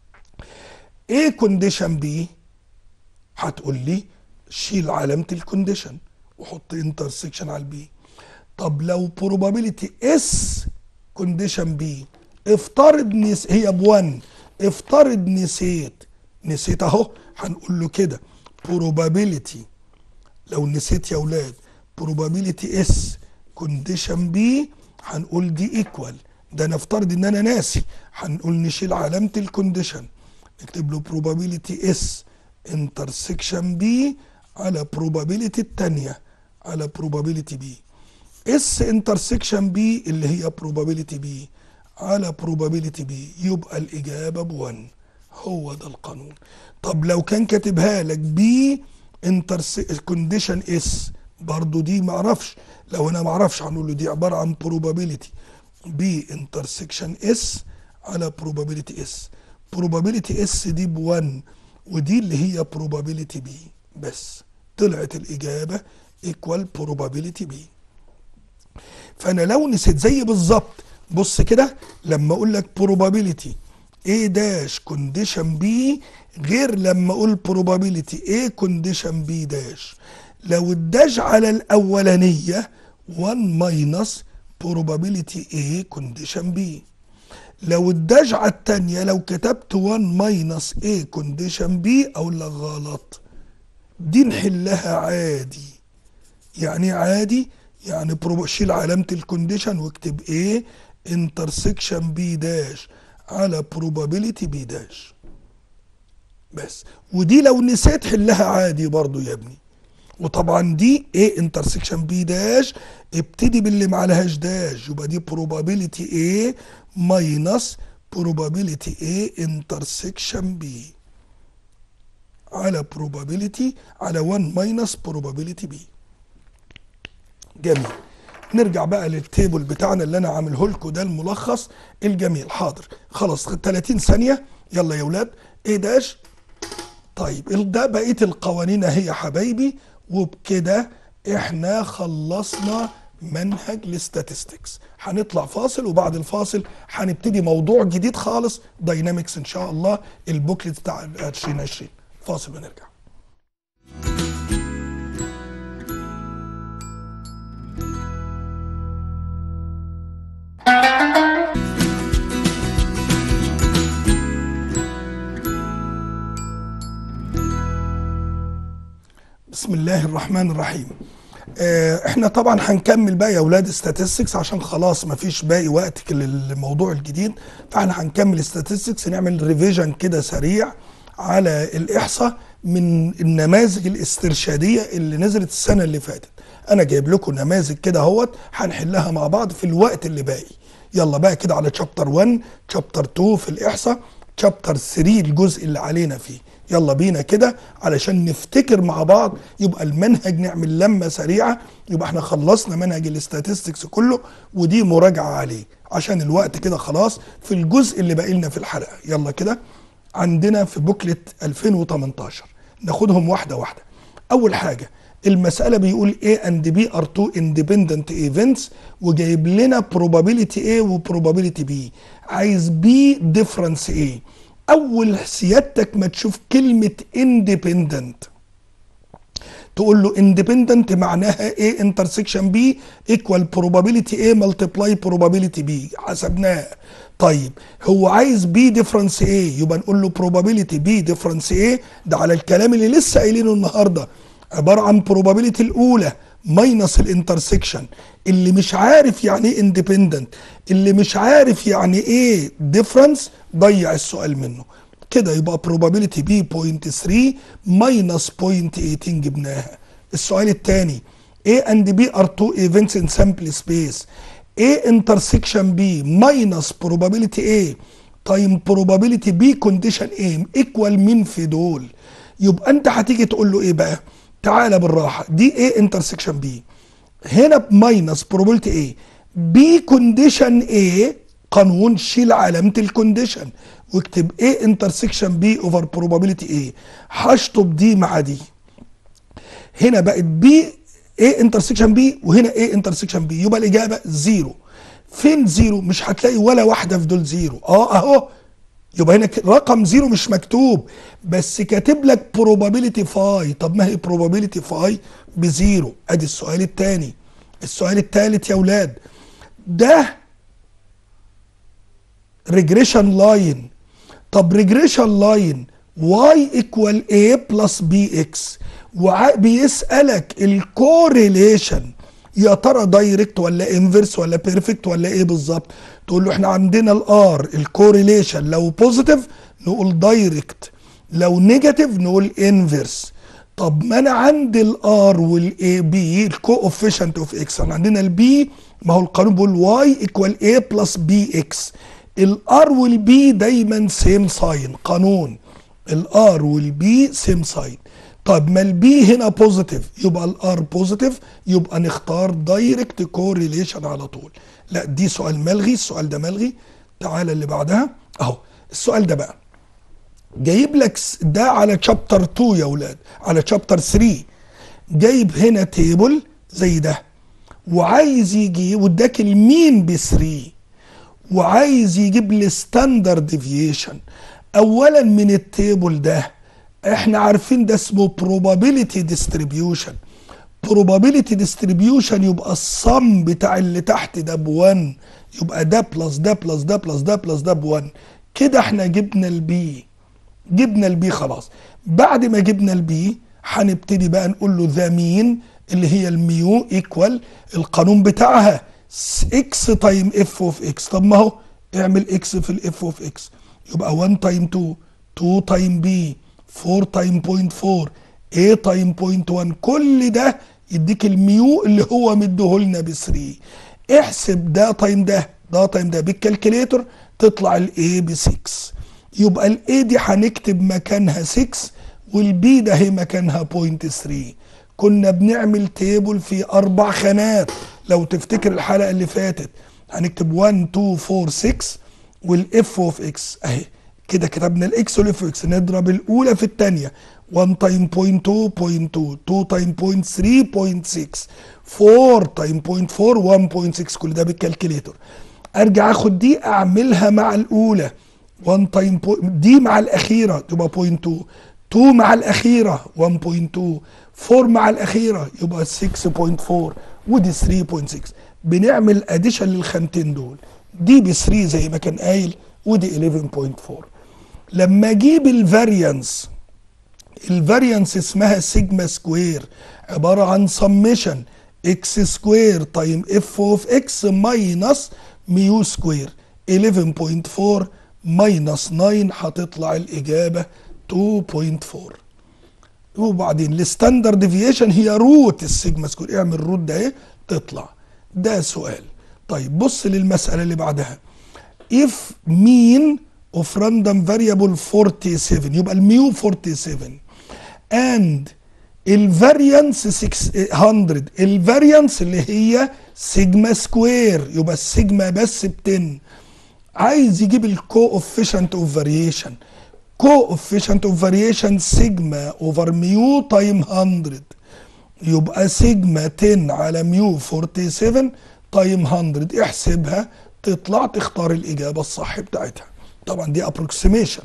ايه كونديشن بي هتقول لي شيل علامه الكونديشن وحط انترسكشن على البي طب لو probability اس كونديشن بي افترض نس هي ب1 افترض نسيت نسيت اهو هنقول له كده probability لو نسيت يا اولاد probability اس كونديشن بي هنقول دي ايكوال ده نفترض ان انا ناسي هنقول نشيل علامه الكونديشن نكتب له probability اس انترسكشن بي على probability الثانيه على probability بي اس انترسكشن بي اللي هي probability بي على probability بي يبقى الإجابة ب1 هو ده القانون طب لو كان كاتبها لك بي كونديشن اس برضو دي معرفش لو انا معرفش هنقول له دي عبارة عن probability بي انترسكشن اس على probability اس probability اس دي ب1 ودي اللي هي probability بي بس طلعت الإجابة equal probability B فانا لو نسيت زي بالظبط بص كده لما اقول لك probability A داش كونديشن B غير لما اقول probability A كونديشن B داش لو الداش على الاولانيه 1 ماينس probability A كونديشن B لو الداش على الثانيه لو كتبت 1 ماينس A كونديشن B اقول لك غلط دي نحلها عادي يعني إيه عادي يعني برو- شيل علامة الكونديشن واكتب ايه انترسكشن بي داش على probability بي داش بس ودي لو نسيت حلها عادي برضو يا ابني وطبعا دي ايه انترسكشن بي داش ابتدي باللي ما عليهاش داش يبقى دي probability A ماينس probability A انترسكشن بي على probability على 1 ماينس probability B جميل نرجع بقى للتيبل بتاعنا اللي انا عامله لكم ده الملخص الجميل حاضر خلاص 30 ثانيه يلا يا ولاد ايه داش طيب ال- ده بقيه القوانين اهي يا حبايبي وبكده احنا خلصنا منهج الاستاتستكس هنطلع فاصل وبعد الفاصل هنبتدي موضوع جديد خالص داينامكس ان شاء الله البوكلت بتاع 2020 فاصل ونرجع بسم الله الرحمن الرحيم آه، احنا طبعا هنكمل بقى يا اولاد statistics عشان خلاص مفيش باقي وقت للموضوع الجديد فاحنا هنكمل statistics نعمل ريفيجن كده سريع على الاحصاء من النماذج الاسترشاديه اللي نزلت السنه اللي فاتت انا جايب لكم نماذج كده اهوت هنحلها مع بعض في الوقت اللي باقي يلا بقى كده على شابتر 1 شابتر 2 في الاحصاء شابتر 3 الجزء اللي علينا فيه يلا بينا كده علشان نفتكر مع بعض يبقى المنهج نعمل لمه سريعه يبقى احنا خلصنا منهج الاستاتستكس كله ودي مراجعه عليه عشان الوقت كده خلاص في الجزء اللي باقي لنا في الحلقه يلا كده عندنا في بوكلت 2018 ناخدهم واحده واحده اول حاجه المسألة بيقول A and B are two independent events وجايب لنا probability A و probability B عايز B difference A أول سيادتك ما تشوف كلمة independent تقول له independent معناها A intersection B equal probability A multiply probability B حسبناها طيب هو عايز B difference A يبقى نقول له probability B difference A ده على الكلام اللي لسه قايلينه النهارده عباره عن probability الاولى ماينس الانترسكشن اللي مش عارف يعني ايه اندبندنت اللي مش عارف يعني ايه ديفرنس ضيع السؤال منه كده يبقى probability b 0.3 ماينس 0.18 جبناها السؤال الثاني A and B are two events in sample space A intersection B minus probability A time probability B condition A equal مين في دول يبقى انت هتيجي تقول له ايه بقى تعالى بالراحه دي A intersection B هنا ماينس probability A B condition A قانون شيل علامة الكونديشن واكتب A intersection B over probability A هشطب دي مع دي هنا بقت B A intersection B وهنا A intersection B يبقى الإجابة زيرو فين زيرو مش هتلاقي ولا واحدة في دول زيرو اه اهو يبقى هنا ك- رقم زيرو مش مكتوب بس كاتب لك probability فاي طب ما هي probability فاي بزيرو ادي السؤال الثاني السؤال الثالث يا اولاد ده ريجريشن لاين طب ريجريشن لاين y equal a plus bx وبيسألك الكوريليشن يا ترى دايركت ولا انفرس ولا بيرفكت ولا ايه بالظبط تقول له احنا عندنا الار الكوريليشن لو بوزيتيف نقول دايركت لو نيجاتيف نقول انفرس طب ما انا عندي الار والاي بي الكوفيشنت اوف اكس انا عندنا البي ما هو القانون بيقول واي ايكوال اي بلس بي اكس الار والبي دايما سيم ساين قانون الار والبي سيم ساين طب ما البي هنا بوزيتيف يبقى الار بوزيتيف يبقى نختار دايركت كوريليشن على طول لا دي سؤال ملغي السؤال ده ملغي تعالى اللي بعدها اهو السؤال ده بقى جايب لك س- ده على شابتر 2 يا اولاد على شابتر 3 جايب هنا تيبل زي ده وعايز يجيب واداك المين ب 3 وعايز يجيب لي ستاندرد ديفيشن اولا من التيبل ده احنا عارفين ده اسمه probability distribution probability distribution يبقى الصم بتاع اللي تحت ده ب 1 يبقى ده بلس ده بلس ده بلس ده بلس ده ب 1 كده احنا جبنا البي جبنا البي خلاص بعد ما جبنا البي هنبتدي بقى نقول له ذا مين اللي هي الميو ايكوال القانون بتاعها اكس تايم اف اوف اكس طب ما هو اعمل اكس في الاف اوف اكس يبقى 1 تايم 2 2 تايم بي 4 تايم بوينت 4 A تايم بوينت 1 كل ده يديك الميو اللي هو مديهولنا ب 3 احسب ده تايم ده ده تايم ده بالكالكوليتر تطلع الاي ب 6 يبقى الاي دي هنكتب مكانها 6 والبي ده هي مكانها بوينت 3 كنا بنعمل تيبل في اربع خانات لو تفتكر الحلقه اللي فاتت هنكتب 1 2 4 6 والاف اوف اكس اهي كده كتبنا الاكس والاف اكس نضرب الاولى في الثانيه 1 تايم بوينت 2 بوينت 2 2 تايم بوينت 3 بوينت 6 4 تايم بوينت 4 1.6 كل ده بالكالكوليتر ارجع اخد دي اعملها مع الاولى 1 تايم دي مع الاخيره تبقى بوينت 2 2 مع الاخيره 1.2 4 مع الاخيره يبقى 6.4 ودي 3.6 بنعمل اديشن للخانتين دول دي ب 3 زي ما كان قايل ودي 11.4 لما اجيب الفاريانس الفاريانس اسمها سيجما سكوير عباره عن سميشن اكس سكوير تايم اف اوف اكس ماينس ميو سكوير 11.4 ماينس 9 هتطلع الاجابه 2.4 وبعدين الستاندرد ديفيشن هي روت السيجما سكوير اعمل روت ده ايه تطلع ده سؤال طيب بص للمساله اللي بعدها if mean of random variable 47 يبقى الميو 47 and الفاريانس 600 الفاريانس اللي هي سيجما سكوير يبقى السيجما بس ب 10 عايز يجيب الكو اوفيشنت اوف فاريشن كو اوفيشنت اوف فاريشن سيجما اوفر ميو تايم 100 يبقى سيجما 10 على ميو 47 تايم 100 احسبها تطلع تختار الاجابه الصح بتاعتها طبعا دي ابروكسيميشن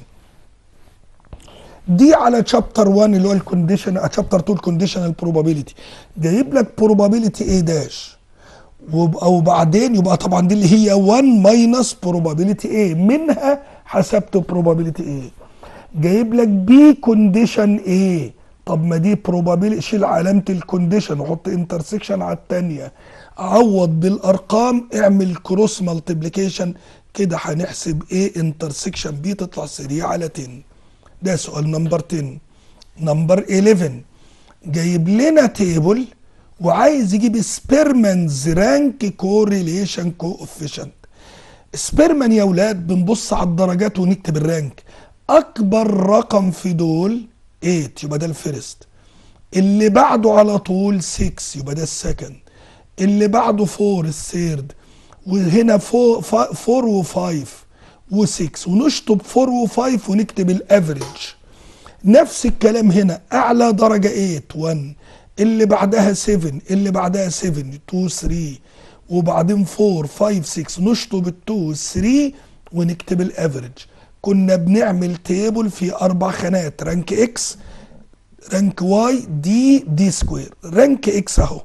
دي على شابتر 1 اللي هو الكونديشن شابتر 2 الكونديشنال بروبابيلتي جايب لك بروبابيلتي ايه داش وبعدين يبقى طبعا دي اللي هي 1 ماينس بروبابيلتي ايه منها حسبت بروبابيلتي ايه جايب لك بي كونديشن ايه طب ما دي بروبابيلتي شيل علامه الكونديشن وحط انترسكشن على الثانيه عوض بالارقام اعمل كروس مالتيبليكيشن كده هنحسب ايه انترسكشن بي تطلع 3 على 10 ده سؤال نمبر 10 نمبر 11 جايب لنا تيبل وعايز يجيب سبيرمانز رانك كوريليشن كوفيشنت سبيرمان يا اولاد بنبص على الدرجات ونكتب الرانك اكبر رقم في دول 8 يبقى ده الفيرست اللي بعده على طول 6 يبقى ده السكند اللي بعده 4 الثيرد وهنا 4 و5 و6 ونشطب 4 و5 ونكتب الافريج نفس الكلام هنا اعلى درجه 8 1 اللي بعدها 7 اللي بعدها 7 2 3 وبعدين 4 5 6 نشطب ال 2 3 ونكتب الافريج كنا بنعمل تيبل في اربع خانات رانك اكس رانك واي دي دي سكوير رانك اكس اهو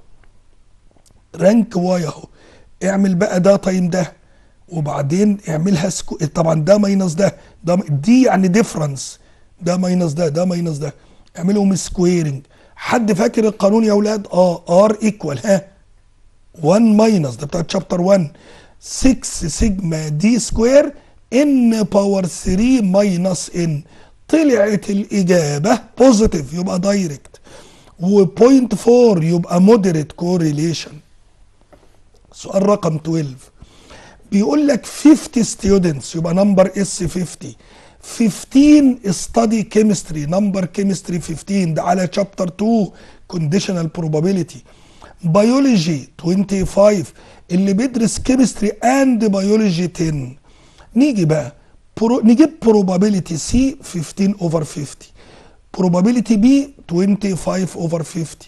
رانك واي اهو اعمل بقى ده تايم ده وبعدين اعملها سكو طبعا ده ماينس ده ده دي يعني ديفرنس ده ماينس ده ده ماينس ده اعملهم سكويرنج حد فاكر القانون يا اولاد اه ار ايكوال ها 1 ماينس ده بتاع شابتر 1 6 سيجما دي سكوير ان باور 3 ماينس ان طلعت الاجابه بوزيتيف يبقى دايركت وبوينت 4 يبقى مودريت كوريليشن سؤال رقم 12 بيقول لك 50 ستودنتس يبقى نمبر اس 50 15 ستادي كيمستري نمبر كيمستري 15 ده على شابتر 2 كونديشنال بروبابيلتي بيولوجي 25 اللي بيدرس كيمستري اند بيولوجي 10 نيجي بقى برو نجيب probability C 15 over 50 probability B 25 over 50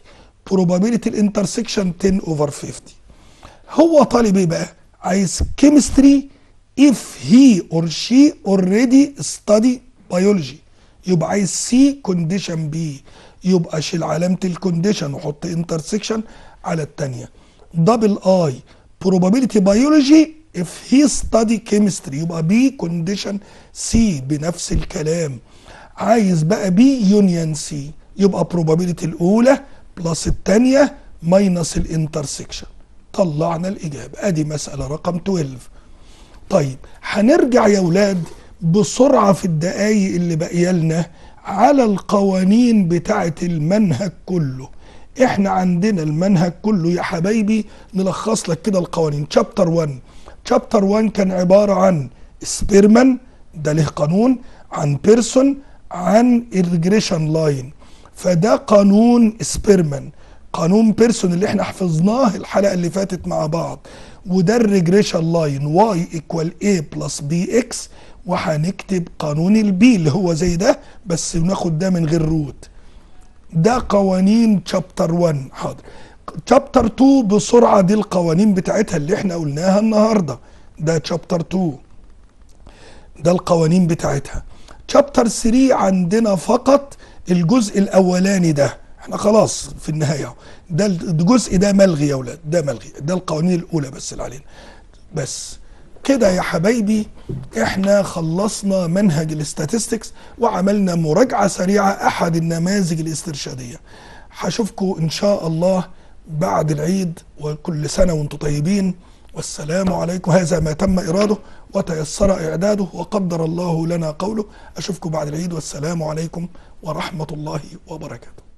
probability الانترسكشن 10 over 50 هو طالب ايه بقى عايز chemistry if he or she already study biology يبقى عايز سي كونديشن بي يبقى شيل علامة الكونديشن وحط انترسكشن على التانية دبل اي probability biology if he study chemistry يبقى بي كونديشن سي بنفس الكلام عايز بقى بي يونيون سي يبقى probability الاولى بلس التانية ماينس الانترسكشن طلعنا الاجابة ادي مسألة رقم 12 طيب هنرجع يا ولاد بسرعة في الدقايق اللي باقيه لنا على القوانين بتاعة المنهج كله احنا عندنا المنهج كله يا حبايبي نلخص لك كده القوانين شابتر 1 شابتر 1 كان عبارة عن سبيرمان ده له قانون عن بيرسون عن الريجريشن لاين فده قانون سبيرمان قانون بيرسون اللي احنا حفظناه الحلقة اللي فاتت مع بعض وده الريجريشن لاين واي ايكوال اي بلس بي اكس وهنكتب قانون البي اللي هو زي ده بس ناخد ده من غير روت ده قوانين شابتر 1 حاضر شابتر 2 بسرعه دي القوانين بتاعتها اللي احنا قلناها النهارده ده شابتر 2 ده القوانين بتاعتها شابتر 3 عندنا فقط الجزء الاولاني ده احنا خلاص في النهايه اهو ده الجزء ده ملغي يا اولاد ده ملغي ده القوانين الاولى بس اللي علينا بس كده يا حبايبي احنا خلصنا منهج الاستاتستكس وعملنا مراجعة سريعة احد النماذج الاسترشادية هشوفكم ان شاء الله بعد العيد وكل سنة وانتم طيبين والسلام عليكم هذا ما تم إراده وتيسر إعداده وقدر الله لنا قوله أشوفكم بعد العيد والسلام عليكم ورحمة الله وبركاته